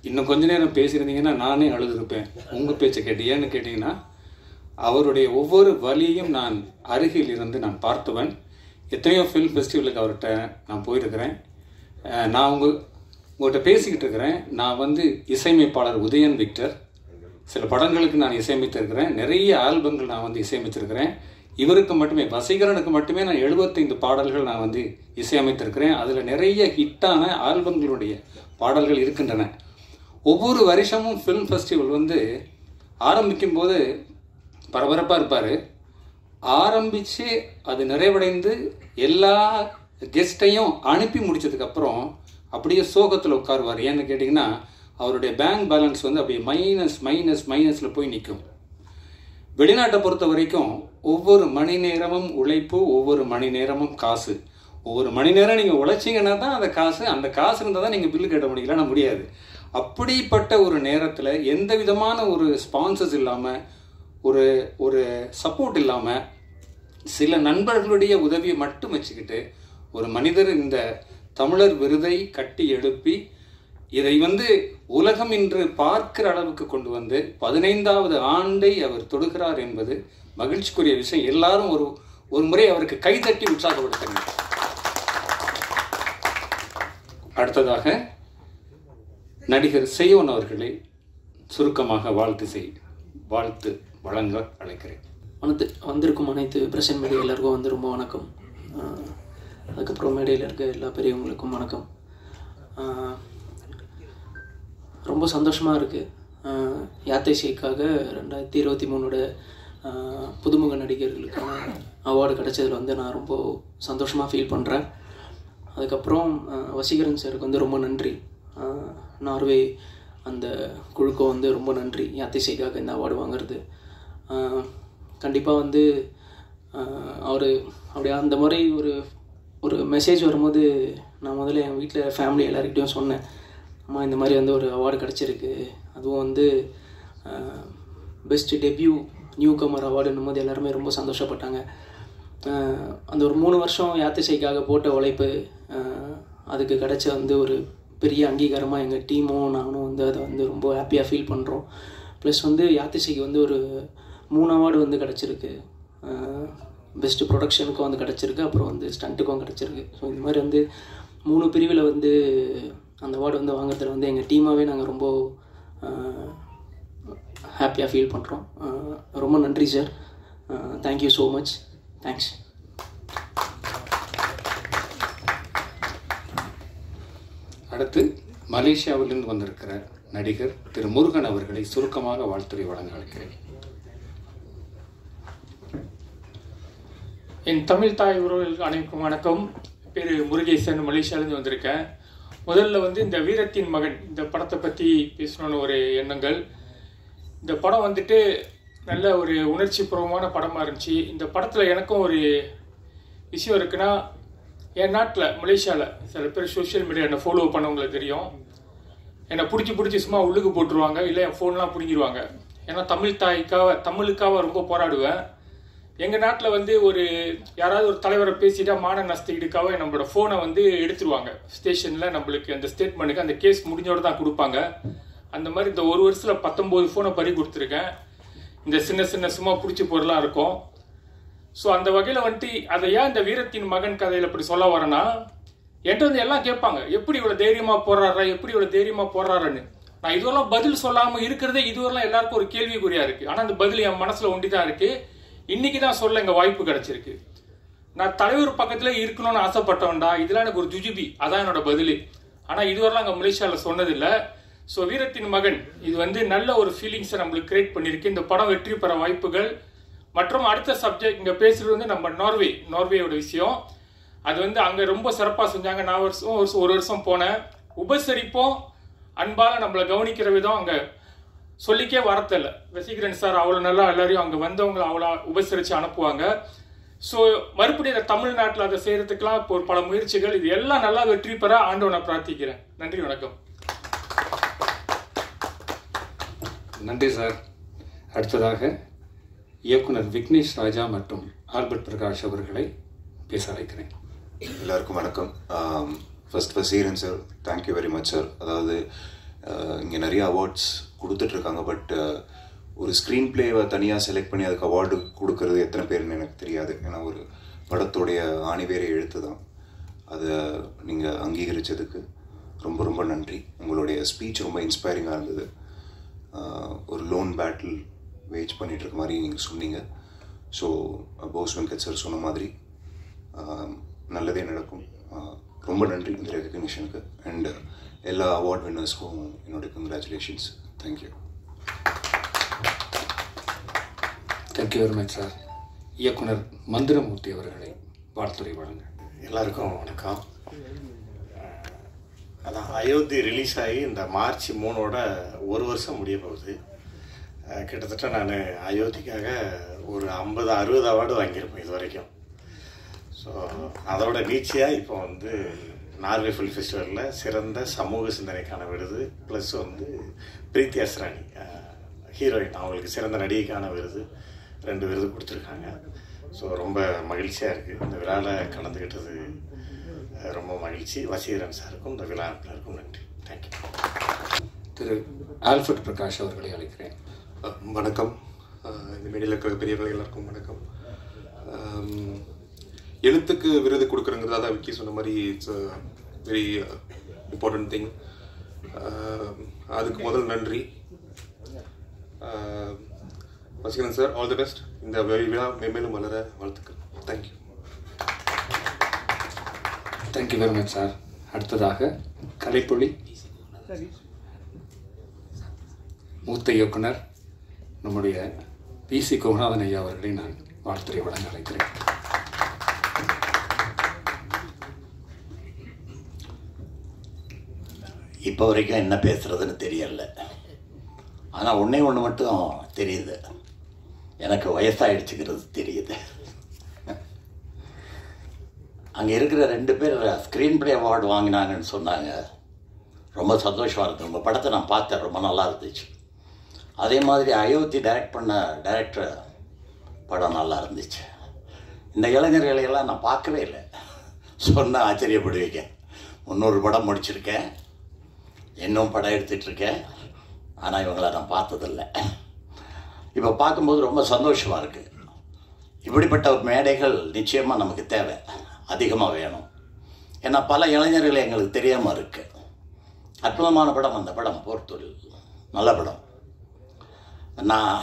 இன்னும் கொஞ்ச நேரம் பேசியிருந்தீங்கன்னா நானே அழுதுருப்பேன் உங்கள் பேச்சை கேட்டு ஏன்னு கேட்டிங்கன்னா அவருடைய ஒவ்வொரு வழியையும் நான் அருகில் இருந்து நான் பார்த்தவன் எத்தனையோ ஃபில்ம் ஃபெஸ்டிவலுக்கு அவர்கிட்ட நான் போயிருக்கிறேன் அஹ் நான் உங்க உங்கள்கிட்ட பேசிக்கிட்டு இருக்கிறேன் நான் வந்து இசையமைப்பாளர் உதயன் விக்டர் சில படங்களுக்கு நான் இசையமைத்திருக்கிறேன் நிறைய ஆல்பங்கள் நான் வந்து இசையமைத்திருக்கிறேன் இவருக்கு மட்டுமே வசீகரனுக்கு மட்டுமே நான் எழுபத்தைந்து பாடல்கள் நான் வந்து இசையமைத்திருக்கிறேன் அதில் நிறைய ஹிட்டான ஆல்பங்களுடைய பாடல்கள் இருக்கின்றன ஒவ்வொரு வருஷமும் ஃபில்ம் ஃபெஸ்டிவல் வந்து ஆரம்பிக்கும் போது பரபரப்பாக இருப்பார் ஆரம்பித்து அது நிறைவடைந்து எல்லா கெஸ்ட்டையும் அனுப்பி முடிச்சதுக்கப்புறம் அப்படியே சோகத்தில் உட்காருவார் ஏன்னு கேட்டிங்கன்னா அவருடைய பேங்க் பேலன்ஸ் வந்து அப்படியே மைனஸ் மைனஸ் மைனஸில் போய் நிற்கும் வெளிநாட்டை பொறுத்த வரைக்கும் ஒவ்வொரு மணி நேரமும் உழைப்பு ஒவ்வொரு மணி நேரமும் காசு ஒவ்வொரு மணி நேரம் நீங்கள் உழைச்சிங்கன்னா தான் அந்த காசு அந்த காசு இருந்தால் தான் நீங்கள் பில்லு கட்ட முடியலன்னா முடியாது அப்படிப்பட்ட ஒரு நேரத்தில் எந்த விதமான ஒரு ஸ்பான்சர்ஸ் இல்லாமல் ஒரு ஒரு சப்போர்ட் இல்லாமல் சில நண்பர்களுடைய உதவியை மட்டும் வச்சுக்கிட்டு ஒரு மனிதர் இந்த தமிழர் விருதை கட்டி எழுப்பி இதை வந்து உலகம் இன்று பார்க்கிற அளவுக்கு கொண்டு வந்து பதினைந்தாவது ஆண்டை அவர் தொடுகிறார் என்பது மகிழ்ச்சிக்குரிய விஷயம் எல்லாரும் ஒரு ஒரு முறை அவருக்கு கைதட்டி உற்சாகப்படுத்துங்க அடுத்ததாக நடிகர் செய்யோன் அவர்களை சுருக்கமாக வாழ்த்து செய் வாழ்த்து வழங்க அழைக்கிறேன் வனத்து வந்திருக்கும் அனைத்து பிரசன்ட் மீடியா எல்லாருக்கும் வந்து ரொம்ப வணக்கம் ஆஹ் அதுக்கப்புறம் மேடையில் இருக்க எல்லா பெரியவங்களுக்கும் வணக்கம் ஆஹ் ரொம்ப சந்தோஷமாக இருக்குது யாத்தை ஷேக்காக ரெண்டாயிரத்தி இருபத்தி மூணோட ஆஹ் புதுமுக நடிகர்களுக்கான அவார்டு கிடைச்சதுல வந்து நான் ரொம்ப சந்தோஷமாக ஃபீல் பண்ணுறேன் அதுக்கப்புறம் ஆஹ் வசீகரன் சாருக்கு வந்து ரொம்ப நன்றி ஆஹ் நார்வே அந்த குழுக்கம் வந்து ரொம்ப நன்றி யாத்திசைக்காக இந்த அவார்டு வாங்குறது கண்டிப்பாக வந்து அவர் அப்படி அந்த மாதிரி ஒரு ஒரு மெசேஜ் வரும்போது நான் முதல்ல என் வீட்டில் ஃபேமிலி எல்லாருக்கிட்டையும் சொன்னேன் அம்மா இந்த மாதிரி வந்து ஒரு அவார்டு கிடச்சிருக்கு அதுவும் வந்து பெஸ்ட் டெபியூ நியூ கமர் அவார்டுன்னும் போது எல்லாருமே ரொம்ப சந்தோஷப்பட்டாங்க ஆஹ் அந்த ஒரு மூணு வருஷம் யாத்திசைக்காக போட்ட உழைப்பு ஆஹ் அதுக்கு கிடைச்ச வந்து ஒரு பெரிய அங்கீகாரமாக எங்கள் டீமும் நானும் வந்து அதை வந்து ரொம்ப ஹாப்பியாக ஃபீல் பண்ணுறோம் ப்ளஸ் வந்து யாத்திசைக்கு வந்து ஒரு மூணு அவார்டு வந்து கிடச்சிருக்கு பெஸ்ட்டு ப்ரொடக்ஷனுக்கும் வந்து கிடச்சிருக்கு அப்புறம் வந்து ஸ்டண்ட்டுக்கும் கிடச்சிருக்கு ஸோ இந்த மாதிரி வந்து மூணு பிரிவில் வந்து அந்த அவார்டு வந்து வாங்குறதுல வந்து எங்கள் டீமாகவே நாங்கள் ரொம்ப ஹாப்பியாக ஃபீல் பண்ணுறோம் ரொம்ப நன்றி sir thank you so much thanks அடுத்து மலேசியாவிலிருந்து வந்திருக்கிற நடிகர் திரு முருகன் அவர்களை சுருக்கமாக வாழ்த்துறை வழங்க அழைக்கிறேன் என் தமிழ் தாய் உறவுகளுக்கு அனைவருக்கும் வணக்கம் பேர் முருகேசன் மலேசியாவிலேருந்து வந்திருக்கேன் முதல்ல வந்து இந்த வீரத்தின் மகன் இந்த படத்தை பற்றி பேசணும்னு ஒரு எண்ணங்கள் இந்த படம் வந்துட்டு நல்ல ஒரு உணர்ச்சி பூர்வமான படமாக இருந்துச்சு இந்த படத்தில் எனக்கும் ஒரு விஷயம் இருக்குன்னா என் நாட்டில் மலேசியாவில் சில பேர் சோஷியல் மீடியா என்னை ஃபாலோ பண்ணவங்களுக்கு தெரியும் என்னை பிடிச்சி பிடிச்சி சும்மா உள்ளுக்கு போட்டுருவாங்க இல்லை என் ஃபோன்லாம் பிடிங்கிடுவாங்க ஏன்னா தமிழ் தாய்க்காக தமிழுக்காக ரொம்ப போராடுவேன் எங்கள் நாட்டில் வந்து ஒரு யாராவது ஒரு தலைவரை பேசிட்டா மான நஷ்டீடுக்காக நம்மளோட ஃபோனை வந்து எடுத்துருவாங்க ஸ்டேஷனில் நம்மளுக்கு அந்த ஸ்டேட்மெண்ட்டுக்கு அந்த கேஸ் முடிஞ்சோட தான் கொடுப்பாங்க அந்த மாதிரி இந்த ஒரு வருஷத்தில் பத்தொம்போது ஃபோனை பறி கொடுத்துருக்கேன் இந்த சின்ன சின்ன சும்மா பிடிச்சி பொருளாக இருக்கும் ஸோ அந்த வகையில் வந்துட்டு அதை ஏன் இந்த வீரத்தின் மகன் கதையில் இப்படி சொல்ல வரேன்னா என்கிட்ட வந்து எல்லாம் கேட்பாங்க எப்படி இவ்வளோ தைரியமாக போடுறாரா எப்படி இவ்வளோ தைரியமாக போடுறாருன்னு நான் இதுவரெல்லாம் பதில் சொல்லாமல் இருக்கிறதே இதுவரெல்லாம் எல்லாருக்கும் ஒரு கேள்விக்குறியா இருக்கு ஆனால் அந்த பதில் என் மனசில் ஒண்டி தான் இருக்கு இன்னைக்கு தான் சொல்ல இங்கே வாய்ப்பு கிடைச்சிருக்கு நான் தலைவர் பக்கத்தில் இருக்கணும்னு ஆசைப்பட்டவன்டா இதெல்லாம் எனக்கு ஒரு ஜுஜுபி அதான் என்னோட பதில் ஆனால் இதுவரெல்லாம் அங்கே மலேசியாவில் சொன்னதில்லை ஸோ வீரத்தின் மகன் இது வந்து நல்ல ஒரு ஃபீலிங்ஸை நம்மளுக்கு கிரியேட் பண்ணியிருக்கு இந்த படம் வெற்றி பெற வாய்ப்புகள் மற்றும் அடுத்த சப்ஜெக்ட் இங்கே பேசுறது வந்து நம்ம நார்வே நார்வேயோட விஷயம் அது வந்து அங்கே ரொம்ப சிறப்பாக செஞ்சாங்க நான் வருஷம் ஒரு ஒரு வருஷம் போனேன் உபசரிப்போம் அன்பால் நம்மளை கவனிக்கிற விதம் அங்கே சொல்லிக்கே வரத்தில்ல வசீகரன் சார் அவ்வளோ நல்லா எல்லாரையும் அங்கே வந்தவங்களை அவ்வளோ உபசரித்து அனுப்புவாங்க ஸோ மறுபடியும் இந்த தமிழ்நாட்டில் அதை செய்கிறதுக்கெல்லாம் இப்போ ஒரு பல முயற்சிகள் இது எல்லாம் நல்லா வெற்றி பெற ஆண்டவனை பிரார்த்திக்கிறேன் நன்றி வணக்கம் நன்றி சார் அடுத்ததாக இயக்குனர் விக்னேஷ் ராஜா மற்றும் ஆல்பர்ட் பிரகாஷ் அவர்களை பேச அழைக்கிறேன் எல்லாருக்கும் வணக்கம் first Vaseeran sir thank you very much sir அதாவது இங்கே நிறைய அவார்ட்ஸ் கொடுத்துட்ருக்காங்க பட் ஒரு ஸ்க்ரீன் பிளேவை தனியாக செலக்ட் பண்ணி அதுக்கு அவார்டு கொடுக்கறது எத்தனை பேருன்னு எனக்கு தெரியாது ஏன்னா ஒரு படத்துடைய ஆணிவேரை எழுத்து தான் அதை நீங்கள் அங்கீகரித்ததுக்கு ரொம்ப ரொம்ப நன்றி உங்களுடைய ஸ்பீச் ரொம்ப இன்ஸ்பைரிங்காக இருந்தது ஆஹ் ஒரு லோன் பேட்டில் வேஜ் பண்ணிட்டு இருக்க மாதிரி நீங்கள் சொன்னீங்க ஸோ போஸ் வெங்கட் சார் சொன்ன மாதிரி ஆஹ் நல்லதே நடக்கும் ஆஹ் ரொம்ப நன்றி இந்த ரெகக்னிஷனுக்கு அண்ட் எல்லா அவார்ட் வின்னர்ஸ்க்கும் என்னுடைய congratulations thank you thank you very much sir இயக்குனர் மந்திரமூர்த்தி அவர்களை வாழ்த்துறை வழங்க எல்லாருக்கும் வணக்கம் அஹ் அதான் அயோத்தி ரிலீஸ் ஆகி இந்த மார்ச் மூணோட ஒரு வருஷம் முடிய போகுது அஹ் கிட்டத்தட்ட நான் அயோத்திக்காக ஒரு ஐம்பது அறுபது அவார்டு வாங்கியிருப்பேன் இது வரைக்கும் ஸோ அதோட நீச்சியாக இப்போ வந்து நார்வே ஃபில் ஃபெஸ்டிவலில் சிறந்த சமூக சிந்தனைக்கான விருது ப்ளஸ் வந்து பிரீத்தி அஸ்ரானி ஹீரோயின் அவங்களுக்கு சிறந்த நடிகைக்கான விருது ரெண்டு விருது கொடுத்துருக்காங்க ஸோ ரொம்ப மகிழ்ச்சியாக இருக்குது இந்த விழாவில் கலந்துக்கிட்டது அஹ், ரொம்ப மகிழ்ச்சி வசீகரன் சாருக்கும் இந்த விழாவினருக்கும் நன்றி தேங்க்யூ திரு ஆல்ஃபர்ட் பிரகாஷ் அவர்களை அழைக்கிறேன் அஹ், வணக்கம் அஹ், இந்த மேடையில் இருக்கிற பெரியவர்கள் எல்லாருக்கும் வணக்கம் அம், எழுத்துக்கு விருது கொடுக்குறங்கிறது அதான் விக்கி சொன்ன மாதிரி இட்ஸ் வெரி இம்பார்ட்டன்ட் திங் அதுக்கு முதல் நன்றி அஹ், Vaseegaran sir all the best இந்த விழா மேன்மேலும் வளர வாழ்த்துக்கள் thank you thank you very much sir அடுத்ததாக கலைப்பொழி மூத்த இயக்குனர் நம்முடைய பி சி குகநாதன் ஐயா அவர்களை நான் வாழ்த்துறை வழங்க அழைக்கிறேன் இப்போ வரைக்கும் என்ன பேசுறதுன்னு தெரியல ஆனால் ஒன்றே ஒன்று மட்டும் தெரியுது எனக்கு வயசாயிடுச்சுங்கிறது தெரியுது அங்கே இருக்கிற ரெண்டு பேர் ஸ்க்ரீன் பிளே அவார்டு வாங்கினாங்கன்னு சொன்னாங்க ரொம்ப சந்தோஷமாக இருந்தது உங்கள் படத்தை நான் பார்த்தேன் ரொம்ப நல்லா இருந்துச்சு அதே மாதிரி அயோத்தி டைரக்ட் பண்ண டைரக்டர் படம் நல்லா இருந்துச்சு இந்த இளைஞர்களை எல்லாம் நான் பார்க்கவே இல்லை சொன்னால் ஆச்சரியப்படுவீங்க முந்நூறு படம் முடிச்சிருக்கேன் இன்னும் படம் எடுத்துட்டு இருக்கேன் ஆனால் இவங்கள நான் பார்த்ததில்ல இப்போ பார்க்கும்போது ரொம்ப சந்தோஷமாக இருக்குது இப்படிப்பட்ட மேடைகள் நிச்சயமாக நமக்கு தேவை அதிகமாக வேணும் ஏன்னா பல இளைஞர்கள் எங்களுக்கு தெரியாமல் இருக்கு அற்புதமான படம் அந்த படம் போர்த்தொழில் நல்ல படம் நான்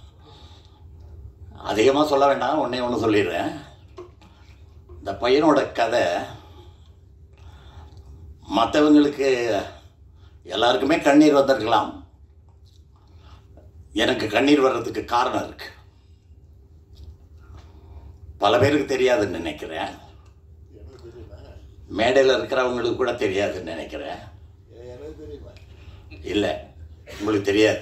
அதிகமாக சொல்ல வேண்டாம் ஒன்றே ஒன்று சொல்லிடுறேன் இந்த பையனோட கதை மற்றவங்களுக்கு எல்லாருக்குமே கண்ணீர் வந்திருக்கலாம் எனக்கு கண்ணீர் வர்றதுக்கு காரணம் இருக்கு பல பேருக்கு தெரியாதுன்னு நினைக்கிறேன் மேடையில் இருக்கிறவங்களுக்கு கூட தெரியாதுன்னு நினைக்கிறேன் இல்லை உங்களுக்கு தெரியாது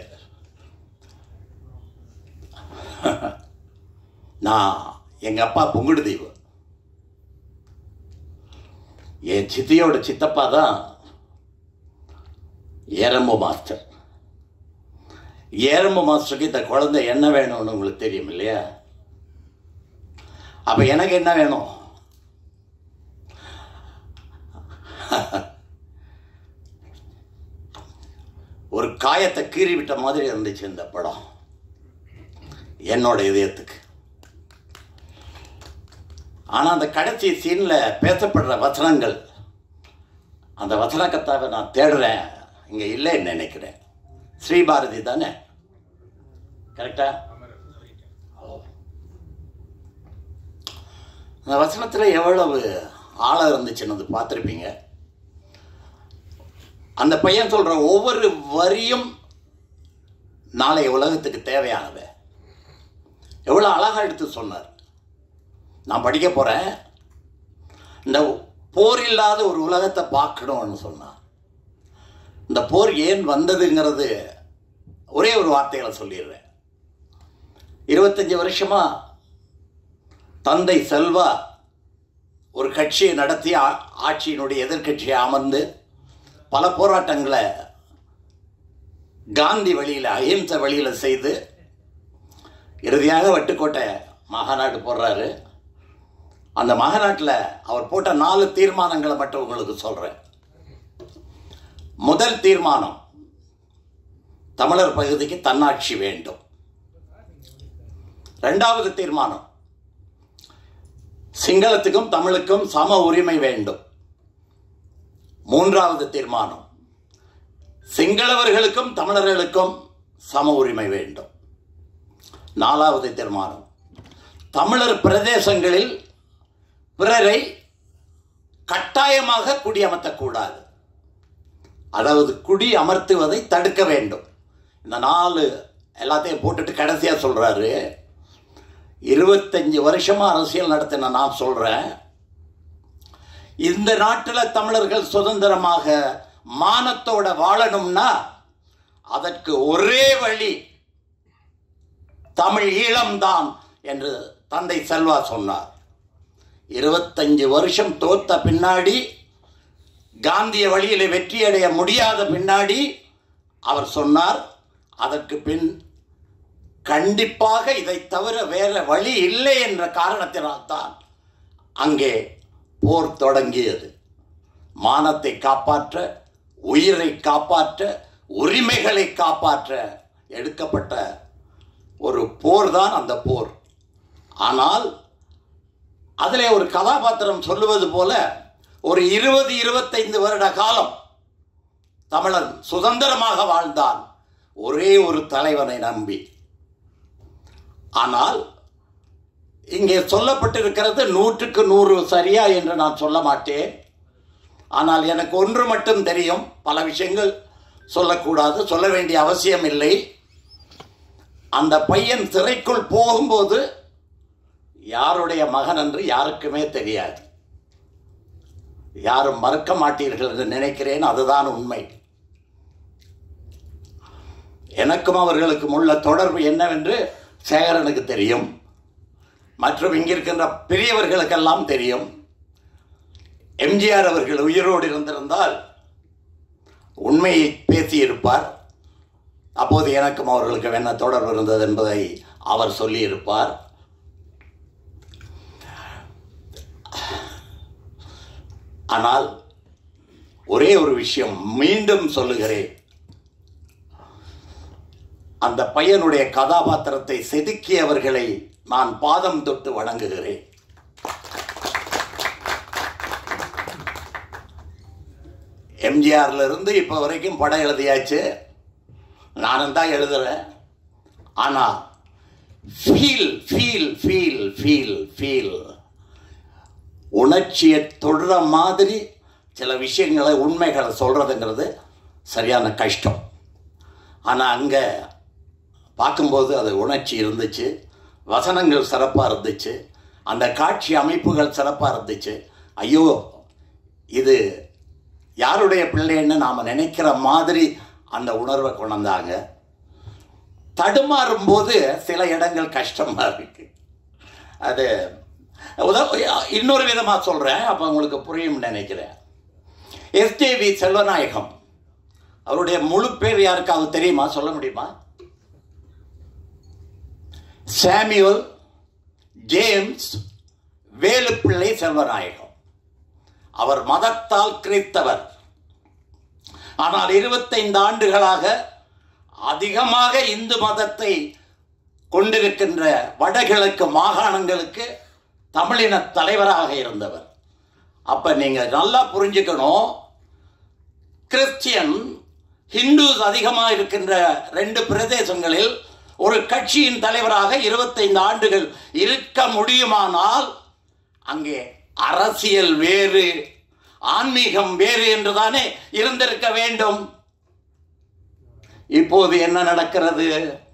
நான் எங்கள் அப்பா பொங்குடு தெய்வம் என் சித்தியோட சித்தப்பா தான் ஏரம்பு மாஸ்டர் ஏரம்பு மாஸ்டருக்கு இந்த குழந்தை என்ன வேணும்னு உங்களுக்கு தெரியும் இல்லையா அப்ப எனக்கு என்ன வேணும் ஒரு காயத்தை கீறி விட்ட மாதிரி இருந்துச்சு இந்த படம் என்னோட இதயத்துக்கு ஆனா அந்த கடைசி சீன்ல பேசப்படுற வசனங்கள் அந்த வசன கத்தாவை நான் தேடுறேன் இங்க இல்லைன்னு நினைக்கிறேன் ஸ்ரீபாரதி தானே கரெக்டா அந்த வசனத்தில் எவ்வளவு ஆழம் இருந்துச்சுன்னு அது பார்த்துருப்பீங்க அந்த பையன் சொல்ற ஒவ்வொரு வரியும் நாளைய உலகத்துக்கு தேவையானது எவ்வளோ அழகா எடுத்து சொன்னார் நான் படிக்க போறேன் இந்த போர் இல்லாத ஒரு உலகத்தை பார்க்கணும்னு சொன்னான் இந்த போர் ஏன் வந்ததுங்கிறது ஒரே ஒரு வார்த்தைகளை சொல்லிடுறேன் இருபத்தஞ்சு வருஷமா தந்தை செல்வா ஒரு கட்சியை நடத்தி ஆ- ஆட்சியினுடைய எதிர்க்கட்சியை அமர்ந்து பல போராட்டங்களை காந்தி வழியில் அஹிம்சை வழியில் செய்து இறுதியாக வட்டுக்கோட்டை மகாநாடு போடுறாரு அந்த மகாநாட்டில் அவர் போட்ட நாலு தீர்மானங்களை மட்டும் உங்களுக்கு சொல்கிறேன் முதல் தீர்மானம் தமிழர் பகுதிக்கு தன்னாட்சி வேண்டும் இரண்டாவது தீர்மானம் சிங்களத்துக்கும் தமிழுக்கும் சம உரிமை வேண்டும் மூன்றாவது தீர்மானம் சிங்களவர்களுக்கும் தமிழர்களுக்கும் சம உரிமை வேண்டும் நாலாவது தீர்மானம் தமிழர் பிரதேசங்களில் பிறரை கட்டாயமாக குடியமர்த்தக்கூடாது அதாவது குடி அமர்த்துவதை தடுக்க வேண்டும் இந்த நாலு எல்லாத்தையும் போட்டுட்டு கடைசியாக சொல்கிறாரு இருபத்தஞ்சு வருஷமா அரசியல் நடத்தின நான் சொல்கிறேன் இந்த நாட்டில் தமிழர்கள் சுதந்திரமாக மானத்தோட வாழணும்னா அதற்கு ஒரே வழி தமிழ் ஈழம்தான் என்று தந்தை செல்வா சொன்னார் இருபத்தஞ்சு வருஷம் தோத்த பின்னாடி காந்திய வழியில் வெற்றியடைய முடியாத பின்னாடி அவர் சொன்னார் அதற்கு பின் கண்டிப்பாக இதை தவிர வேற வழி இல்லை என்ற காரணத்தினால்தான் அங்கே போர் தொடங்கியது மானத்தை காப்பாற்ற உயிரை காப்பாற்ற உரிமைகளை காப்பாற்ற எடுக்கப்பட்ட ஒரு போர் தான் அந்த போர் ஆனால் அதிலே ஒரு கதாபாத்திரம் சொல்லுவது போல ஒரு இருபது இருபத்தைந்து வருட காலம் தமிழன் சுதந்திரமாக வாழ்ந்தான் ஒரே ஒரு தலைவனை நம்பி ஆனால் இங்கே சொல்லப்பட்டிருக்கிறது நூற்றுக்கு நூறு சரியா என்று நான் சொல்ல மாட்டேன் ஆனால் எனக்கு ஒன்று மட்டும் தெரியும் பல விஷயங்கள் சொல்லக்கூடாது சொல்ல வேண்டிய அவசியம் இல்லை அந்த பையன் சிறைக்குள் போகும்போது யாருடைய மகன் என்று யாருக்குமே தெரியாது யாரும் மறுக்க மாட்டீர்கள் என்று நினைக்கிறேன் அதுதான் உண்மை எனக்கும் அவர்களுக்கும் உள்ள தொடர்பு என்னவென்று சேகரனுக்கு தெரியும் மற்றும் இங்கிருக்கின்ற பெரியவர்களுக்கெல்லாம் தெரியும் எம்ஜிஆர் அவர்கள் உயிரோடு இருந்திருந்தால் உண்மையை பேசியிருப்பார் அப்போது எனக்கும் அவர்களுக்கு என்ன தொடர்பு இருந்தது என்பதை அவர் சொல்லியிருப்பார் ஆனால் ஒரே ஒரு விஷயம் மீண்டும் சொல்லுகிறேன் அந்த பையனுடைய கதாபாத்திரத்தை செதுக்கியவர்களை நான் பாதம் தொட்டு வணங்குகிறேன் எம்ஜிஆர்ல இருந்து இப்போ வரைக்கும் படம் எழுதியாச்சு நானும் தான் எழுதுறேன் ஆனா feel feel feel feel feel உணர்ச்சியை தொடுற மாதிரி சில விஷயங்களை உண்மைகளை சொல்றதுங்கிறது சரியான கஷ்டம் ஆனால் அங்கே பார்க்கும்போது அது உணர்ச்சி இருந்துச்சு வசனங்கள் சிறப்பாக இருந்துச்சு அந்த காட்சி அமைப்புகள் சிறப்பாக இருந்துச்சு ஐயோ இது யாருடைய பிள்ளைன்னு நாம் நினைக்கிற மாதிரி அந்த உணர்வை கொண்டாங்க தடுமாறும் போது சில இடங்கள் கஷ்டமாக இருக்கு அது உத- இன்னொரு விதமாக சொல்கிறேன் அப்போ உங்களுக்கு புரியும் நினைக்கிறேன் எஸ்ஜேவி செல்வநாயகம் அவருடைய முழு பேர் யாருக்காவது தெரியுமா சொல்ல முடியுமா சாமியுல் ஜேம்ஸ் வேலுப்பிள்ளை செல்வநாயகம் அவர் மதத்தால் கிறித்தவர் ஆனால் இருபத்தைந்து ஆண்டுகளாக அதிகமாக இந்து மதத்தை கொண்டிருக்கின்ற வடகிழக்கு மாகாணங்களுக்கு தமிழின தலைவராக இருந்தவர் அப்ப நீங்க நல்லா புரிஞ்சுக்கணும் கிறிஸ்டியன் ஹிந்துஸ் அதிகமாக இருக்கின்ற ரெண்டு பிரதேசங்களில் ஒரு கட்சியின் தலைவராக இருபத்தைந்து ஆண்டுகள் இருக்க முடியுமானால் அங்கே அரசியல் வேறு ஆன்மீகம் வேறு என்றுதானே இருந்திருக்க வேண்டும் இப்போது என்ன நடக்கிறது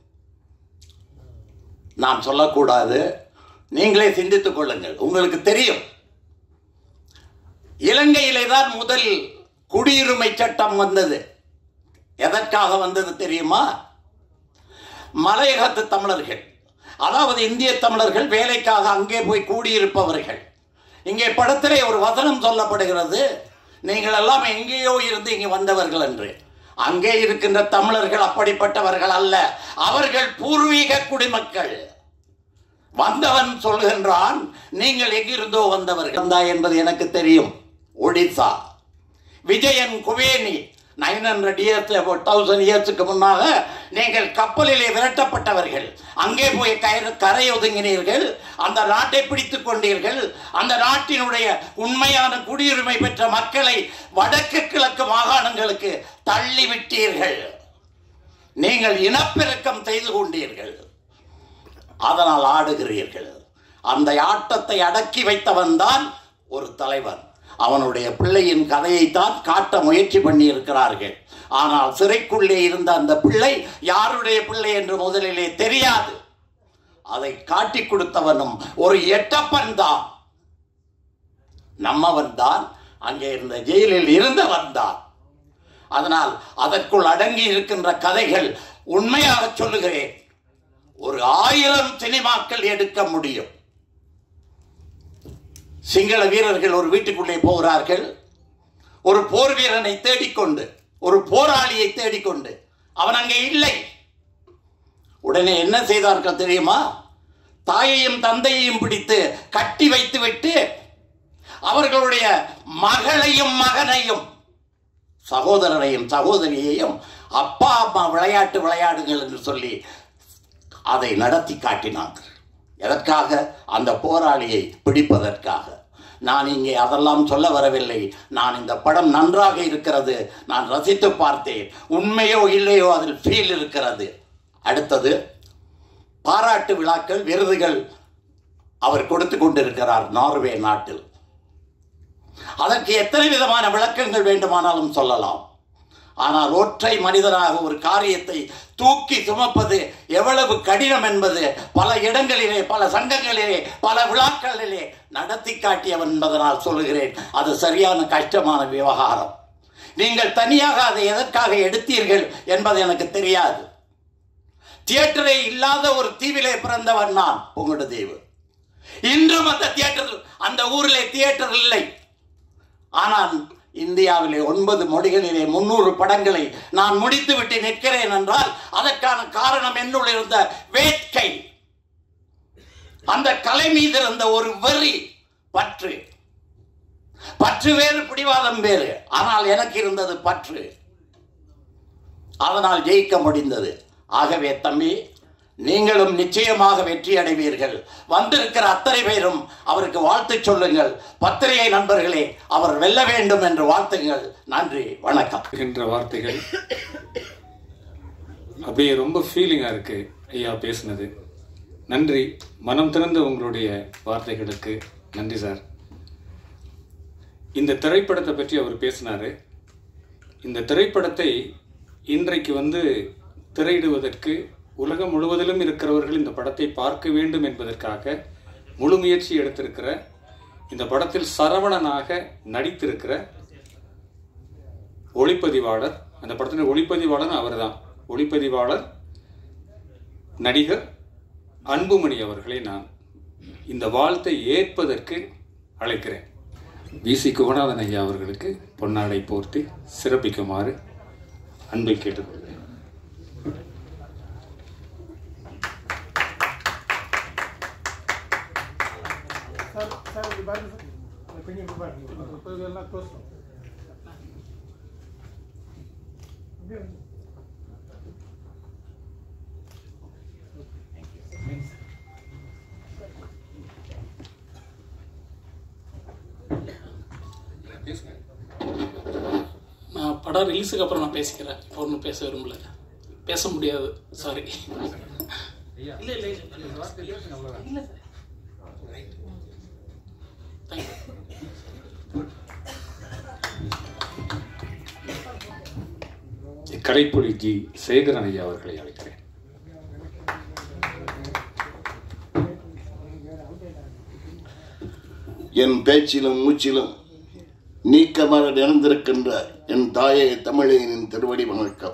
நான் சொல்லக்கூடாது நீங்களே சிந்தித்துக் கொள்ளுங்கள் உங்களுக்கு தெரியும் இலங்கையிலே தான் முதல் குடியுரிமை சட்டம் வந்தது எதற்காக வந்தது தெரியுமா மலையகத்து தமிழர்கள் அதாவது இந்திய தமிழர்கள் வேலைக்காக அங்கே போய் கூடியிருப்பவர்கள் இங்கே படத்திலே ஒரு வசனம் சொல்லப்படுகிறது நீங்கள் எல்லாம் எங்கேயோ இருந்து இங்கே வந்தவர்கள் என்று அங்கே இருக்கின்ற தமிழர்கள் அப்படிப்பட்டவர்கள் அல்ல அவர்கள் பூர்வீக குடிமக்கள் வந்தவன் சொல்கின்றான் நீங்கள் எங்கிருந்தோ வந்தவர்கள் வந்தா என்பது எனக்கு தெரியும் Odisha Vijayan Kuveni nine hundred years thousand இயர்ஸுக்கு முன்னாக நீங்கள் கப்பலிலே விரட்டப்பட்டவர்கள் அங்கே போய் கரை கரை ஒதுங்கினீர்கள் அந்த நாட்டை பிடித்துக் கொண்டீர்கள் அந்த நாட்டினுடைய உண்மையான குடியுரிமை பெற்ற மக்களை வடக்கு கிழக்கு மாகாணங்களுக்கு தள்ளிவிட்டீர்கள் நீங்கள் இனப்பெருக்கம் செய்து கொண்டீர்கள் அதனால் ஆடுகிறீர்கள் அந்த ஆட்டத்தை அடக்கி வைத்தவன் தான் ஒரு தலைவன் அவனுடைய பிள்ளையின் கதையைத்தான் காட்ட முயற்சி பண்ணி இருக்கிறார்கள் ஆனால் சிறைக்குள்ளே இருந்த அந்த பிள்ளை யாருடைய பிள்ளை என்று முதலிலே தெரியாது அதை காட்டி கொடுத்தவனும் ஒரு எட்டப்பன் தான் நம்மவன் தான் அங்கே இருந்த ஜெயிலில் இருந்தவன் தான் அதனால் அதற்குள் அடங்கி இருக்கின்ற கதைகள் உண்மையாக சொல்லுகிறேன் ஒரு ஆயிரம் சினிமாக்கள் எடுக்க முடியும் சிங்கள வீரர்கள் ஒரு வீட்டுக்குள்ளே போகிறார்கள் ஒரு போர் வீரனை தேடிக்கொண்டு ஒரு போராளியை தேடிக்கொண்டு அவன் அங்கே இல்லை உடனே என்ன செய்தார்கள் தெரியுமா தாயையும் தந்தையையும் பிடித்து கட்டி வைத்து விட்டு அவர்களுடைய மகளையும் மகனையும் சகோதரரையும் சகோதரியையும் அப்பா அம்மா விளையாட்டு விளையாடுங்கள் என்று சொல்லி அதை நடத்தி காட்டினார்கள் எதற்காக அந்த போராளியை பிடிப்பதற்காக நான் இங்கே அதெல்லாம் சொல்ல வரவில்லை நான் இந்த படம் நன்றாக இருக்கிறது நான் ரசித்து பார்த்தேன் உண்மையோ இல்லையோ அதில் ஃபீல் இருக்கிறது அடுத்தது பாராட்டு விழாக்கள் விருதுகள் அவர் கொடுத்து கொண்டிருக்கிறார் நார்வே நாட்டில் அதற்கு எத்தனை விதமான விளக்கங்கள் வேண்டுமானாலும் சொல்லலாம் ஆனால் ஒற்றை மனிதனாக ஒரு காரியத்தை தூக்கி சுமப்பது எவ்வளவு கடினம் என்பது பல இடங்களிலே பல சங்கங்களிலே பல விழாக்களிலே நடத்தி காட்டியவன் என்பதனால் சொல்லுகிறேன் அது சரியான கஷ்டமான விவகாரம் நீங்கள் தனியாக அதை எதற்காக எடுத்தீர்கள் என்பது எனக்கு தெரியாது தியேட்டரே இல்லாத ஒரு தீவிலே பிறந்தவன் நான் பொங்குடு தீவு இன்றும் அந்த தியேட்டர் அந்த ஊரிலே தியேட்டர் இல்லை ஆனால் இந்தியாவிலே ஒன்பது மொழிகளிலே முன்னூறு படங்களை நான் முடித்து விட்டு நிற்கிறேன் என்றால் அதற்கான காரணம் என்னுள் இருந்த வேட்கை அந்த கலை மீது இருந்த ஒரு வெறி பற்று பற்று வேறு பிடிவாதம் வேறு ஆனால் எனக்கு இருந்தது பற்று அதனால் ஜெயிக்க முடிந்தது ஆகவே தம்பி நீங்களும் நிச்சயமாக வெற்றி அடைவீர்கள் வந்திருக்கிற அத்தனை பேரும் அவருக்கு வாழ்த்து சொல்லுங்கள் பத்திரிகை நண்பர்களே அவர் வெல்ல வேண்டும் என்று வாழ்த்துங்கள் நன்றி வணக்கம் என்ற வார்த்தைகள் அப்படியே ரொம்ப ஃபீலிங்காக இருக்கு ஐயா பேசுனது நன்றி மனம் திறந்த உங்களுடைய வார்த்தைகளுக்கு நன்றி சார் இந்த திரைப்படத்தை பற்றி அவர் பேசினாரு இந்த திரைப்படத்தை இன்றைக்கு வந்து திரையிடுவதற்கு உலகம் முழுவதிலும் இருக்கிறவர்கள் இந்த படத்தை பார்க்க வேண்டும் என்பதற்காக முழு முயற்சி எடுத்திருக்கிற இந்த படத்தில் சரவணனாக நடித்திருக்கிற ஒளிப்பதிவாளர் அந்த படத்தின் ஒளிப்பதிவாளர் அவர்தான் ஒளிப்பதிவாளர் நடிகர் அன்புமணி அவர்களை நான் இந்த வாழ்த்தை ஏற்பதற்கு அழைக்கிறேன் விசி குகநாதன் ஐயா அவர்களுக்கு பொன்னாடை போர்த்தி சிறப்பிக்குமாறு அன்பை கேட்டுக்கொள்கிறேன் சார் சார் இப்படி பாருங்க சார் கொஞ்சம் இப்படி பாருங்க இப்போ எல்லாம் க்ளோஸ் நான் படம் ரிலீஸுக்கு அப்புறம் நான் பேசிக்கிறேன் இப்போ ஒன்றும் பேச விரும்பல பேச முடியாது சாரி இல்லை இல்லை இல்லை இல்லை sir thank you Kalaipuli G Sekaran ஐயா அவர்களை அழைக்கிறேன் என் பேச்சிலும் மூச்சிலும் நீக்கமாக நிறைந்திருக்கின்ற என் தாயே தமிழையின் திருவடி வணக்கம்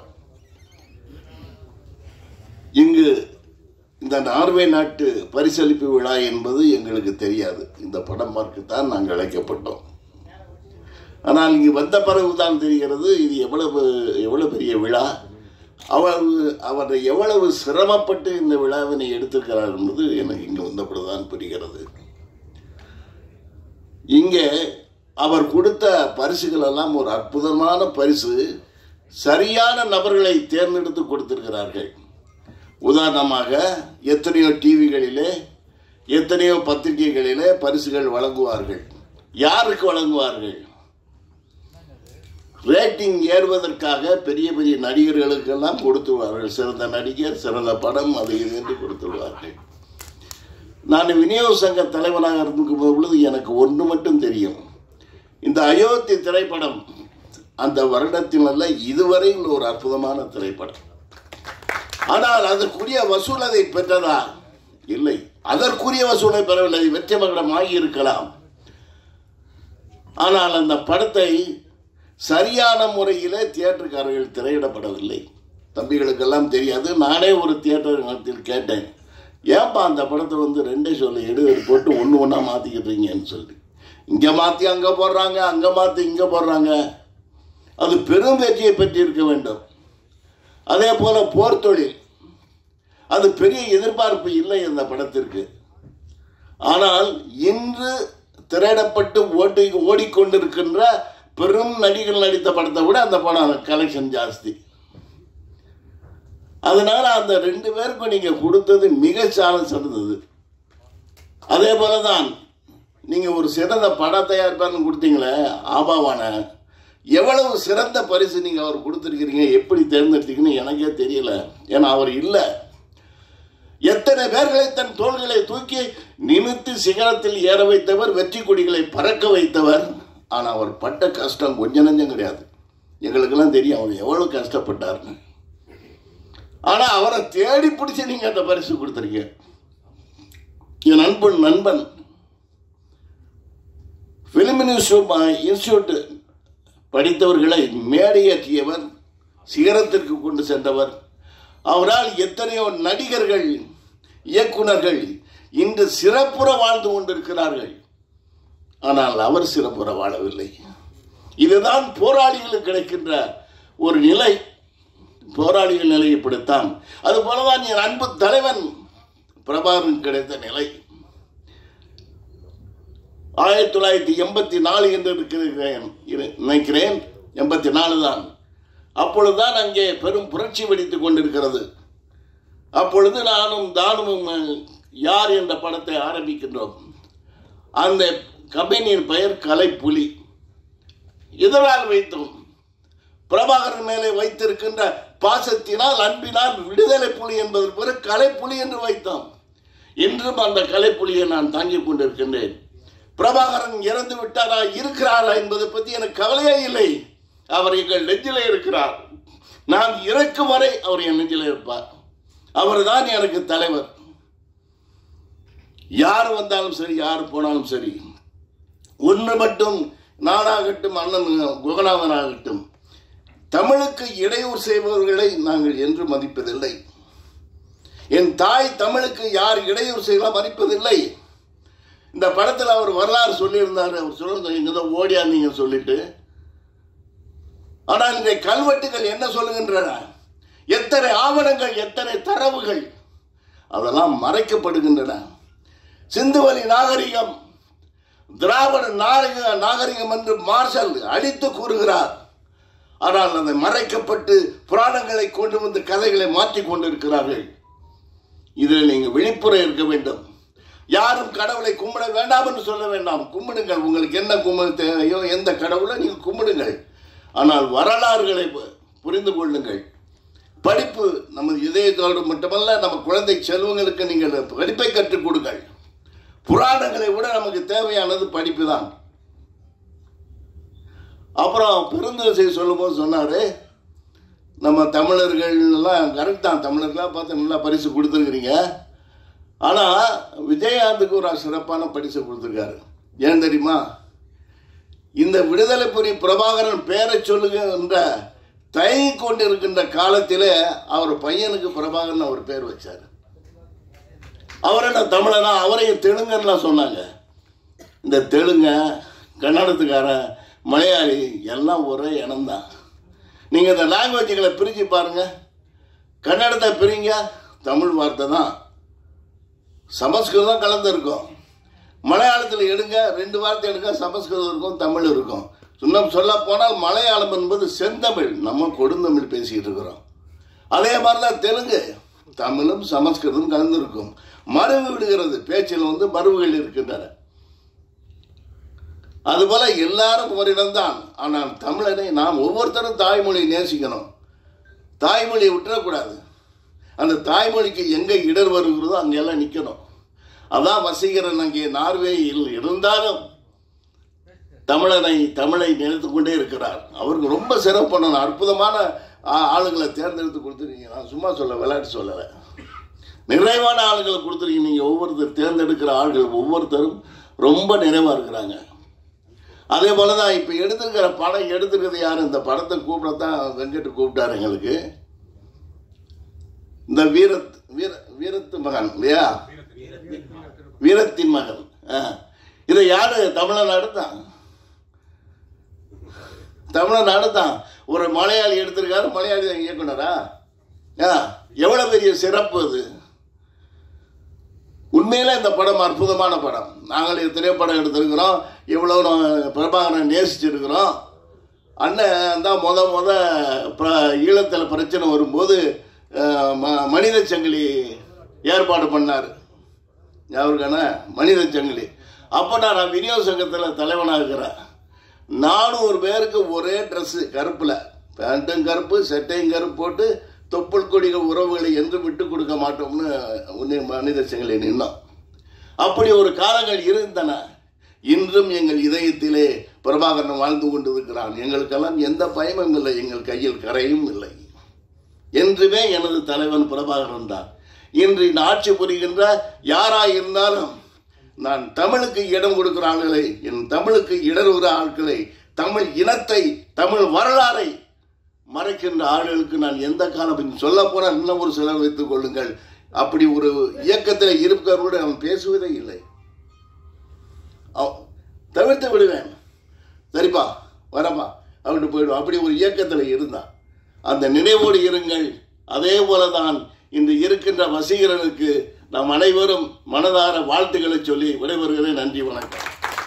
இங்கு இந்த நார்வே நாட்டு பரிசளிப்பு விழா என்பது எங்களுக்கு தெரியாது இந்த படம் பார்க்கத்தான் நாங்கள் அழைக்கப்பட்டோம் ஆனால் இங்கு வந்த பிறகுதான் தெரிகிறது இது எவ்வளவு எவ்வளவு பெரிய விழா அவர் அவர் எவ்வளவு சிரமப்பட்டு இந்த விழாவினை எடுத்திருக்கிறார் என்பது எனக்கு இங்கு வந்தபடிதான் புரிகிறது இங்கே அவர் கொடுத்த பரிசுகள் எல்லாம் ஒரு அற்புதமான பரிசு சரியான நபர்களை தேர்ந்தெடுத்து கொடுத்திருக்கிறார்கள் உதாரணமாக எத்தனையோ டிவிகளிலே எத்தனையோ பத்திரிகைகளிலே பரிசுகள் வழங்குவார்கள் யாருக்கு வழங்குவார்கள் ரேட்டிங் ஏறுவதற்காக பெரிய பெரிய நடிகர்களுக்கெல்லாம் கொடுத்துருவார்கள் சிறந்த நடிகர் சிறந்த படம் அது இது என்று கொடுத்துருவார்கள் நான் விநியோக சங்க தலைவனாக இருக்கும் பொழுது எனக்கு ஒன்று மட்டும் தெரியும் இந்த அயோத்தி திரைப்படம் அந்த வருடத்தில் அல்ல இதுவரையில் ஒரு அற்புதமான திரைப்படம் ஆனால் அதற்குரிய வசூல் அதை பெற்றதா இல்லை அதற்குரிய வசூலை பெறவில்லை வெற்றி மகடம் ஆகியிருக்கலாம் ஆனால் அந்த படத்தை சரியான முறையிலே தியேட்டருக்காரர்கள் திரையிடப்படவில்லை தம்பிகளுக்கெல்லாம் தெரியாது நானே ஒரு தியேட்டர் நேரத்தில் கேட்டேன் ஏன்பா அந்த படத்தை வந்து ரெண்டே சொல்லி எடு போட்டு ஒன்று ஒன்றா மாற்றிக்கிட்டீங்கன்னு சொல்லி இங்கே மாற்றி அங்கே போடுறாங்க அங்கே மாற்றி இங்கே போடுறாங்க அது பெரும் வெற்றியை பெற்றிருக்க வேண்டும் அதே போல போர் தொழில் அது பெரிய எதிர்பார்ப்பு இல்லை இந்த படத்திற்கு ஆனால் இன்று திரையிடப்பட்டு ஓட்டி ஓடிக்கொண்டிருக்கின்ற பெரும் நடிகர்கள் நடித்த படத்தை விட அந்த படம் கலெக்ஷன் ஜாஸ்தி அதனால அந்த ரெண்டு பேருக்கும் நீங்க கொடுத்தது மிக சால சிறந்தது அதே போலதான் நீங்க ஒரு சிறந்த பட தயாரிப்பாளர் கொடுத்தீங்களே ஆபாவான எவ்வளவு சிறந்த பரிசு நீங்க அவர் கொடுத்துருக்கிறீங்க எப்படி தேர்ந்தெடுத்தீங்கன்னு எனக்கே தெரியல ஏன்னா அவர் இல்லை எத்தனை பேர்களை தன் தோள்களை தூக்கி நிமித்து சிகரத்தில் ஏற வைத்தவர் வெற்றி கொடிகளை பறக்க வைத்தவர் ஆனால் அவர் பட்ட கஷ்டம் கொஞ்ச நஞ்சம் கிடையாது எங்களுக்கெல்லாம் தெரியும் அவர் எவ்வளவு கஷ்டப்பட்டார்னு ஆனால் அவரை தேடி பிடிச்சி நீங்க அந்த பரிசு கொடுத்துருக்கீங்க என் நண்பன் நண்பன் பிலிம் இன்ஸ்டியூட் படித்தவர்களை மேடையேற்றியவர் சிகரத்திற்கு கொண்டு சென்றவர் அவரால் எத்தனையோ நடிகர்கள் இயக்குனர்கள் இன்று சிறப்புற வாழ்ந்து கொண்டிருக்கிறார்கள் ஆனால் அவர் சிறப்புற வாழவில்லை இதுதான் போராளிகளுக்கு கிடைக்கின்ற ஒரு நிலை போராளிகள் நிலை இப்படித்தான் அது போலதான் என் அன்பு தலைவன் பிரபாகரன் கிடைத்த நிலை ஆயிரத்தி தொள்ளாயிரத்தி எண்பத்தி நாலு என்று இருக்கிறேன் இரு- நினைக்கிறேன் எண்பத்தி நாலு தான் அப்பொழுதுதான் அங்கே பெரும் புரட்சி வெடித்துக் கொண்டிருக்கிறது அப்பொழுது நானும் தானும் அஹ், யார் என்ற படத்தை ஆரம்பிக்கின்றோம் அந்த கம்பெனியின் பெயர் கலைப்புலி இதனால் வைத்தோம் பிரபாகரன் மேலே வைத்திருக்கின்ற பாசத்தினால் அன்பினால் விடுதலை புலி என்பதற்கு பிறகு கலைப்புலி என்று வைத்தோம் இன்றும் அந்த கலைப்புலியை நான் தாங்கிக் கொண்டிருக்கின்றேன் பிரபாகரன் இறந்து விட்டாரா இருக்கிறாரா என்பதை பற்றி எனக்கு கவலையே இல்லை அவர் எங்கள் நெஞ்சிலே இருக்கிறார் நான் இறக்கும் வரை அவர் என் நெஞ்சிலே இருப்பார் அவர்தான் எனக்கு தலைவர் யார் வந்தாலும் சரி யார் போனாலும் சரி ஒன்று மட்டும் நானாகட்டும் அண்ணன் குகநாதனாகட்டும் தமிழுக்கு இடையூறு செய்பவர்களை நாங்கள் என்று மதிப்பதில்லை என் தாய் தமிழுக்கு யார் இடையூறு செய்யலாம் மதிப்பதில்லை இந்த படத்தில் அவர் வரலாறு சொல்லியிருந்தார் அவர் சொல்லுங்க இங்கே தான் ஓடியாந்தீங்க சொல்லிட்டு ஆனால் இந்த கல்வெட்டுகள் என்ன சொல்லுகின்றன எத்தனை ஆவணங்கள் எத்தனை தரவுகள் அதெல்லாம் மறைக்கப்படுகின்றன சிந்துவெளி நாகரிகம் திராவிட நாகரிக நாகரிகம் என்று மார்ஷல் அடித்து கூறுகிறார் ஆனால் அதை மறைக்கப்பட்டு புராணங்களை கொண்டு வந்து கதைகளை மாற்றிக் கொண்டிருக்கிறார்கள் இதில் நீங்கள் விழிப்புற இருக்க வேண்டும் யாரும் கடவுளை கும்பிட வேண்டாம் என்று சொல்ல வேண்டாம் கும்பிடுங்கள் உங்களுக்கு என்ன கும்பிட தேவையோ எந்த கடவுளை நீங்கள் கும்பிடுங்கள் ஆனால் வரலாறுகளை பு- புரிந்து கொள்ளுங்கள் படிப்பு நமது இதயத்தோடு மட்டுமல்ல நம்ம குழந்தை செல்வங்களுக்கு நீங்கள் படிப்பை கற்றுக் கொடுங்கள் புராணங்களை விட நமக்கு தேவையானது படிப்பு தான் அப்புறம் பெருந்தரசை சொல்லும்போது சொன்னாரு நம்ம தமிழர்கள் எல்லாம் கரெக்ட் தான் தமிழர்களாக பார்த்து நல்லா பரிசு கொடுத்துருக்குறீங்க ஆனால் விஜயகாந்துக்கு ஒரு சிறப்பான பரிசு கொடுத்துருக்காரு ஏன் தெரியுமா இந்த விடுதலை புலி பிரபாகரன் பேரை சொல்லுங்க என்ற தயங்கி கொண்டிருக்கின்ற காலத்திலே அவர் பையனுக்கு பிரபாகரன் அவர் பேர் வச்சார் அவர் என்ன தமிழனா அவரையும் தெலுங்கன்லாம் சொன்னாங்க இந்த தெலுங்க கன்னடத்துக்காரன் மலையாளி எல்லாம் ஒரே இனம்தான் நீங்கள் இந்த லாங்குவேஜுகளை பிரித்து பாருங்க கன்னடத்தை பிரிங்க தமிழ் வார்த்தை தான் சமஸ்கிருதம் கலந்து இருக்கும் மலையாளத்தில் எடுங்க ரெண்டு வார்த்தை எடுங்க சமஸ்கிருதம் இருக்கும் தமிழ் இருக்கும் இன்னும் சொல்ல போனால் மலையாளம் என்பது செந்தமிழ் நம்ம கொடுந்தமிழ் பேசிக்கிட்டு இருக்கிறோம் அதே மாதிரி தான் தெலுங்கு தமிழும் சமஸ்கிருதம் கலந்திருக்கும் மறுவு விடுகிறது பேச்சில் வந்து மறுவுகள் இருக்கின்றன அதுபோல எல்லாரும் ஒரு இடம்தான் ஆனால் தமிழனை நாம் ஒவ்வொருத்தரும் தாய்மொழி நேசிக்கணும் தாய்மொழியை விட்டுறக்கூடாது அந்த தாய்மொழிக்கு எங்கே இடர் வருகிறதோ அங்கெல்லாம் நிற்கணும் அதான் வசீகரன் அங்கே நார்வேயில் இருந்தாலும் தமிழனை தமிழை நினைத்து கொண்டே இருக்கிறார் அவருக்கு ரொம்ப சிறப்பு பண்ணணும் அற்புதமான ஆ- ஆளுங்களை தேர்ந்தெடுத்து கொடுத்துருக்கீங்க நான் சும்மா சொல்ல விளையாட்டு சொல்லலை நிறைவான ஆளுங்களை கொடுத்துருக்கீங்க நீங்கள் ஒவ்வொருத்தர் தேர்ந்தெடுக்கிற ஆள்கள் ஒவ்வொருத்தரும் ரொம்ப நிறைவாக இருக்கிறாங்க அதே போல தான் இப்போ எடுத்திருக்கிற படம் எடுத்துருக்கிறது யார் இந்த படத்தை கூப்பிடத்தான் வெங்கட் கூப்பிட்டாரு எங்களுக்கு இந்த வீரத் வீர வீரத்து மகன் இல்லையா வீரத்தின் மகன் ஆ. இதை யாரு தமிழன் அடுத்தான் தமிழன் அடுத்தான் ஒரு மலையாளி எடுத்திருக்காரு மலையாளி தான் இயக்குனரா ஆ, எவ்வளவு பெரிய சிறப்பு அது உண்மையில இந்த படம் அற்புதமான படம் நாங்கள் இது திரைப்படம் எடுத்திருக்கிறோம் இவ்வளோ பிரபாகரன் நேசிச்சிருக்கிறோம் அண்ணன் தான் முத முத பிர- ஈழத்தில் பிரச்சனை வரும்போது அஹ், ம- மனித சங்கிலி ஏற்பாடு பண்ணார் யாருக்கான மனித சங்கிலி அப்போ நான் விநியோக சங்கத்தில் தலைவனாக இருக்கிறேன் நானூறு பேருக்கு ஒரே ட்ரெஸ்ஸு கருப்பில் பேண்ட்டும் கருப்பு சட்டையும் கருப்பு போட்டு தொப்புள் கொடிகள் உறவுகளை என்றும் விட்டு கொடுக்க மாட்டோம்னு உன்னை மனித சங்கிலி நின்னோம் அப்படி ஒரு காலங்கள் இருந்தன இன்றும் எங்கள் இதயத்திலே பிரபாகரன் வாழ்ந்து கொண்டிருக்கிறான் எங்களுக்கெல்லாம் எந்த பயமும் இல்லை எங்கள் கையில் கரையும் இல்லை என்றுமே எனது தலைவன் பிரபாகரன் தான் இன்று இந்த ஆட்சி புரிகின்ற யாராய் இருந்தாலும் நான் தமிழுக்கு இடம் கொடுக்கிற ஆட்களை என் தமிழுக்கு இடறுகிற ஆட்களை தமிழ் இனத்தை தமிழ் வரலாறை மறைக்கின்ற ஆளுகளுக்கு நான் எந்த காலம் சொல்ல போனால் இன்னும் ஒரு சிலர் வைத்துக் கொள்ளுங்கள் அப்படி ஒரு இயக்கத்தில் இருக்கிறவரோடு அவன் பேசுவதே இல்லை அவ- தவிர்த்து விடுவேன் சரிப்பா வரப்பா அவன்கிட்ட போயிடுவோம் அப்படி ஒரு இயக்கத்தில் இருந்தான் அந்த நினைவோடு இருங்கள் அதே போலதான் இன்று இருக்கின்ற வசீகரனுக்கு நாம் அனைவரும் மனதார வாழ்த்துக்களை சொல்லி விடைபெறுகிறேன் நன்றி வணக்கம்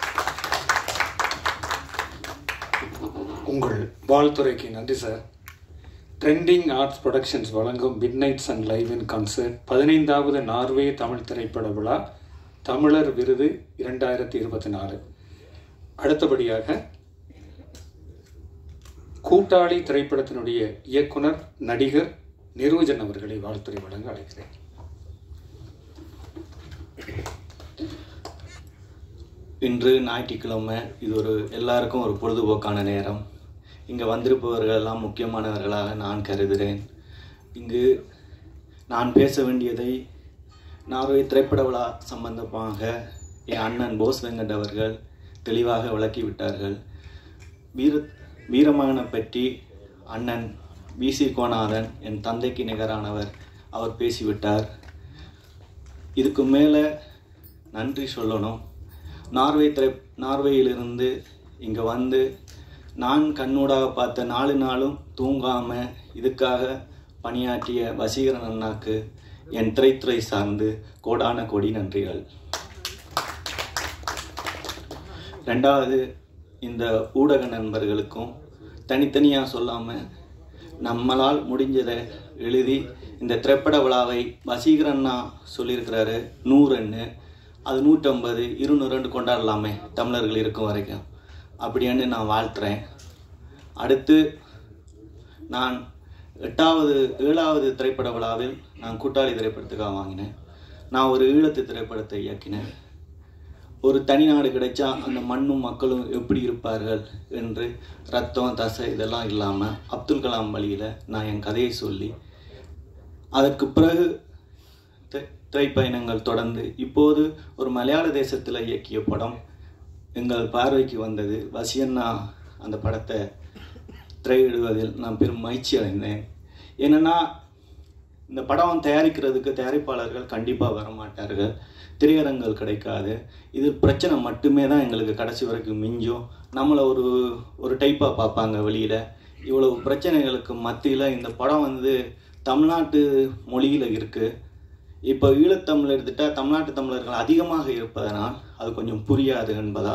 உங்கள் வாழ்த்துறைக்கு நன்றி சார் ட்ரெண்டிங் ஆர்ட்ஸ் ப்ரொடக்ஷன்ஸ் வழங்கும் midnights and live in concert பதினைந்தாவது நார்வே தமிழ் திரைப்பட விழா தமிழர் விருது இரண்டாயிரத்தி இருபத்தி நாலு அடுத்தபடியாக கூட்டாளி திரைப்படத்தினுடைய இயக்குனர் நடிகர் நிரோஜன் அவர்களை வாழ்த்துறை வழங்க அழைக்கிறேன் இன்று ஞாயிற்றுக்கிழமை இது ஒரு எல்லாருக்கும் ஒரு பொழுதுபோக்கான நேரம் இங்கே வந்திருப்பவர்கள் எல்லாம் முக்கியமானவர்களாக நான் கருதுகிறேன் இங்கு நான் பேச வேண்டியதை நார்வே திரைப்பட விழா சம்பந்தமாக என் அண்ணன் போஸ் வெங்கட் அவர்கள் தெளிவாக விளக்கிவிட்டார்கள் வீர வீரமகனை பற்றி அண்ணன் பிசி கோநாதன் என் தந்தைக்கு நிகரானவர் அவர் பேசிவிட்டார் இதுக்கு மேலே நன்றி சொல்லணும் நார்வே திரை நார்வேயிலிருந்து இங்கே வந்து நான் கண்ணூடாக பார்த்த நாலு நாளும் தூங்காமல் இதுக்காக பணியாற்றிய வசீகரன் அண்ணாக்கு என் திரைத்துறை சார்ந்து கோடான கோடி நன்றிகள் ரெண்டாவது இந்த ஊடக நண்பர்களுக்கும் தனித்தனியாக சொல்லாமல் நம்மளால் முடிஞ்சதை எழுதி இந்த திரைப்பட விழாவை வசீகரன்னா சொல்லியிருக்கிறாரு நூறுன்னு அது நூற்றம்பது இருநூறுன்னு கொண்டாடலாமே தமிழர்கள் இருக்கும் வரைக்கும் அப்படின்னு நான் வாழ்த்துறேன் அடுத்து நான் எட்டாவது ஏழாவது திரைப்பட விழாவில் நான் கூட்டாளி திரைப்படத்துக்காக வாங்கினேன் நான் ஒரு ஈழத்து திரைப்படத்தை இயக்கினேன் ஒரு தனிநாடு கிடைச்சா அந்த மண்ணும் மக்களும் எப்படி இருப்பார்கள் என்று ரத்தம் தசை இதெல்லாம் இல்லாமல் அப்துல் கலாம் வழியில் நான் என் கதையை சொல்லி அதற்கு பிறகு திரை- திரைப்பயணங்கள் தொடர்ந்து இப்போது ஒரு மலையாள தேசத்தில் இயக்கிய படம் எங்கள் பார்வைக்கு வந்தது வசியண்ணா அந்த படத்தை திரையிடுவதில் நான் பெரும் மகிழ்ச்சி அடைந்தேன் ஏன்னா இந்த படம் தயாரிக்கிறதுக்கு தயாரிப்பாளர்கள் கண்டிப்பாக வர மாட்டார்கள் திரையரங்குகள் கிடைக்காது இது பிரச்சனை மட்டுமே தான் எங்களுக்கு கடைசி வரைக்கும் மிஞ்சும் நம்மளை ஒரு ஒரு டைப்பாக பார்ப்பாங்க வெளியில் இவ்வளவு பிரச்சனைகளுக்கு மத்தியில் இந்த படம் வந்து தமிழ்நாட்டு மொழியில் இருக்குது இப்போ ஈழத்தமிழ் எடுத்துட்டா தமிழ்நாட்டு தமிழர்கள் அதிகமாக இருப்பதனால் அது கொஞ்சம் புரியாது என்பதால்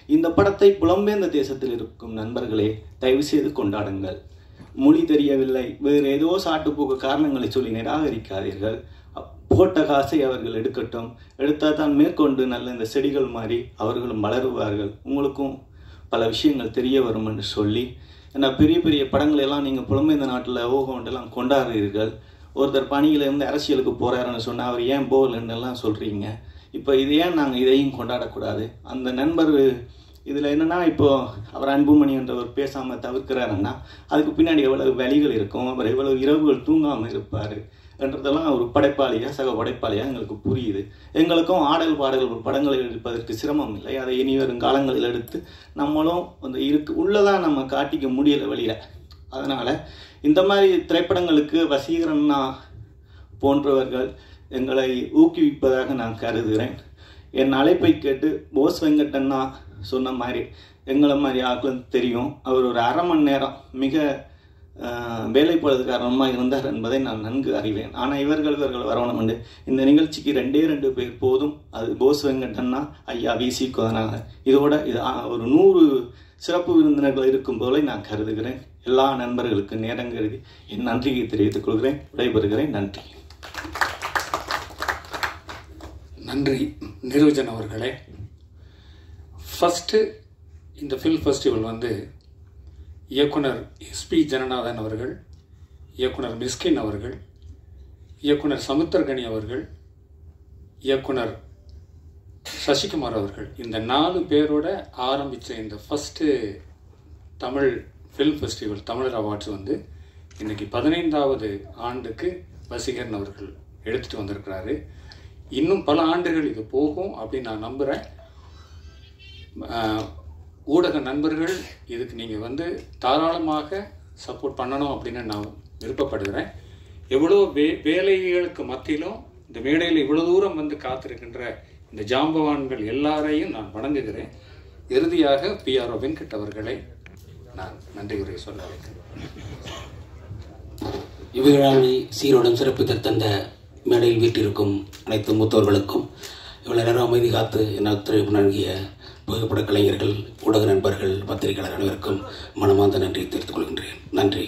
இந்த படத்தை புலம்பெயர்ந்த தேசத்தில் இருக்கும் நண்பர்களே தயவு செய்து கொண்டாடுங்கள் மொழி தெரியவில்லை வேறு ஏதோ சாட்டுப்போக்கு காரணங்களை சொல்லி நிராகரிக்காதீர்கள் அப்- போட்ட காசை அவர்கள் எடுக்கட்டும் எடுத்தால் தான் மேற்கொண்டு நல்ல இந்த செடிகள் மாதிரி அவர்களும் வளருவார்கள் உங்களுக்கும் பல விஷயங்கள் தெரிய வரும் என்று சொல்லி ஏன்னா பெரிய பெரிய படங்களை எல்லாம் நீங்கள் புலம்பெயர்ந்த நாட்டில் ஓகோண்டெல்லாம் கொண்டாடுறீர்கள் ஒருத்தர் பணியிலேருந்து அரசியலுக்கு போகிறாருன்னு சொன்னால் அவர் ஏன் போகலன்னு எல்லாம் சொல்கிறீங்க இப்போ இது ஏன் நாங்கள் இதையும் கொண்டாடக்கூடாது அந்த நண்பர் இதில் என்னென்னா இப்போ அவர் அன்புமணி என்றவர் பேசாமல் தவிர்க்கிறாருன்னா அதுக்கு பின்னாடி எவ்வளவு வழிகள் இருக்கும் அவர் எவ்வளவு இரவுகள் தூங்காமல் இருப்பார் என்றதெல்லாம் ஒரு படைப்பாளியாக சக படைப்பாளியாக எங்களுக்கு புரியுது எங்களுக்கும் ஆடல் பாடல் படங்களை எடுப்பதற்கு சிரமம் இல்லை அதை இனி வரும் காலங்களில் எடுத்து நம்மளும் அந்த இருக்கு உள்ளதான் நம்ம காட்டிக்க முடியல வெளியில் அதனால் இந்த மாதிரி திரைப்படங்களுக்கு வசீகரன்னா போன்றவர்கள் எங்களை ஊக்குவிப்பதாக நான் கருதுகிறேன் என் அழைப்பை கேட்டு போஸ் வெங்கட்டண்ணா சொன்ன மாதிரி எங்களை மாதிரி ஆட்களும் தெரியும் அவர் ஒரு அரை மணி நேரம் மிக ஆஹ், வேலைப்பழுது காரணமாக இருந்தார் என்பதை நான் நன்கு அறிவேன் ஆனால் இவர்கள் இவர்கள் வரணும் என்று இந்த நிகழ்ச்சிக்கு ரெண்டே ரெண்டு பேர் போதும் அது போஸ் வெங்கட்டண்ணா ஐயா விசி கோதனாக இதோட இது ஆ- ஒரு நூறு சிறப்பு விருந்தினர்கள் இருக்கும் போல நான் கருதுகிறேன் எல்லா நண்பர்களுக்கும் நேரம் கருதி என் நன்றியை தெரிவித்துக் கொள்கிறேன் விடைபெறுகிறேன் நன்றி நன்றி நிருஜன் அவர்களே ஃபஸ்ட்டு இந்த ஃபில்ம் ஃபெஸ்டிவல் வந்து இயக்குனர் எஸ்பி ஜனநாதன் அவர்கள் இயக்குனர் மிஸ்கின் அவர்கள் இயக்குனர் சமுத்திரகனி அவர்கள் இயக்குனர் சசிகுமார் அவர்கள் இந்த நாலு பேரோட ஆரம்பித்த இந்த ஃபஸ்ட்டு தமிழ் ஃபில்ம் ஃபெஸ்டிவல் தமிழர் அவார்ட்ஸ் வந்து இன்னைக்கு பதினைந்தாவது ஆண்டுக்கு வசீகரன் அவர்கள் எடுத்துகிட்டு வந்திருக்கிறாரு இன்னும் பல ஆண்டுகள் இது போகும் அப்படின்னு நான் நம்புகிறேன் ஊடக நண்பர்கள் இதுக்கு நீங்கள் வந்து தாராளமாக சப்போர்ட் பண்ணணும் அப்படின்னு நான் விருப்பப்படுகிறேன் எவ்வளோ வே வேலைகளுக்கு மத்தியிலும் இந்த மேடையில் இவ்வளோ தூரம் வந்து காத்திருக்கின்ற இந்த ஜாம்பவான்கள் எல்லாரையும் நான் வணங்குகிறேன் இறுதியாக பிஆர்ஓ வெங்கட் அவர்களை நான் நன்றி உரை சொல்ல வைக்கிறேன் இவ்விழாவை சீரோடும் சிறப்பித்து தந்த மேடையில் வீட்டிருக்கும் அனைத்து மூத்தோர்களுக்கும் இவ்வளவு நேரம் அமைதி காத்து என் ஒத்துழைப்பு நல்கிய புகைப்பட கலைஞர்கள் ஊடக நண்பர்கள் பத்திரிகையாளர் அனைவருக்கும் மனமார்ந்த நன்றியை தெரிவித்துக் கொள்கின்றேன் நன்றி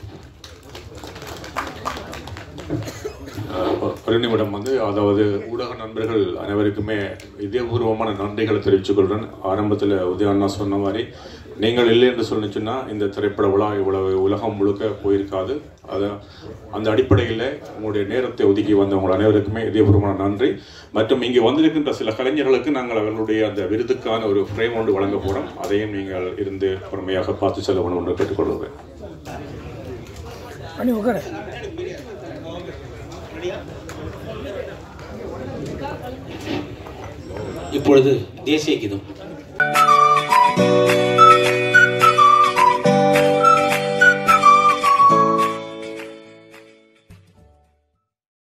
அஹ் ஒரு நிமிடம் வந்து அதாவது ஊடக நண்பர்கள் அனைவருக்குமே இதயபூர்வமான நன்றிகளை தெரிவித்துக் கொள்கிறேன் ஆரம்பத்தில் உதய அண்ணா சொன்ன மாதிரி நீங்கள் இல்லை என்று சொன்னிச்சுன்னா இந்த திரைப்பட விழா இவ்வளவு உலகம் முழுக்க போயிருக்காது அது அந்த அடிப்படையில் உங்களுடைய நேரத்தை ஒதுக்கி வந்த உங்கள் அனைவருக்குமே இதயபூர்வமான நன்றி மற்றும் இங்கே வந்திருக்கின்ற சில கலைஞர்களுக்கு நாங்கள் அவர்களுடைய அந்த விருதுக்கான ஒரு ஃப்ரேம் ஒன்று வழங்க போகிறோம் அதையும் நீங்கள் இருந்து பொறுமையாக பார்த்து செல்ல வேண்டும் என்று கேட்டுக்கொள்கிறேன் பண்ணி உட்காரு இப்பொழுது தேசிய கீதம்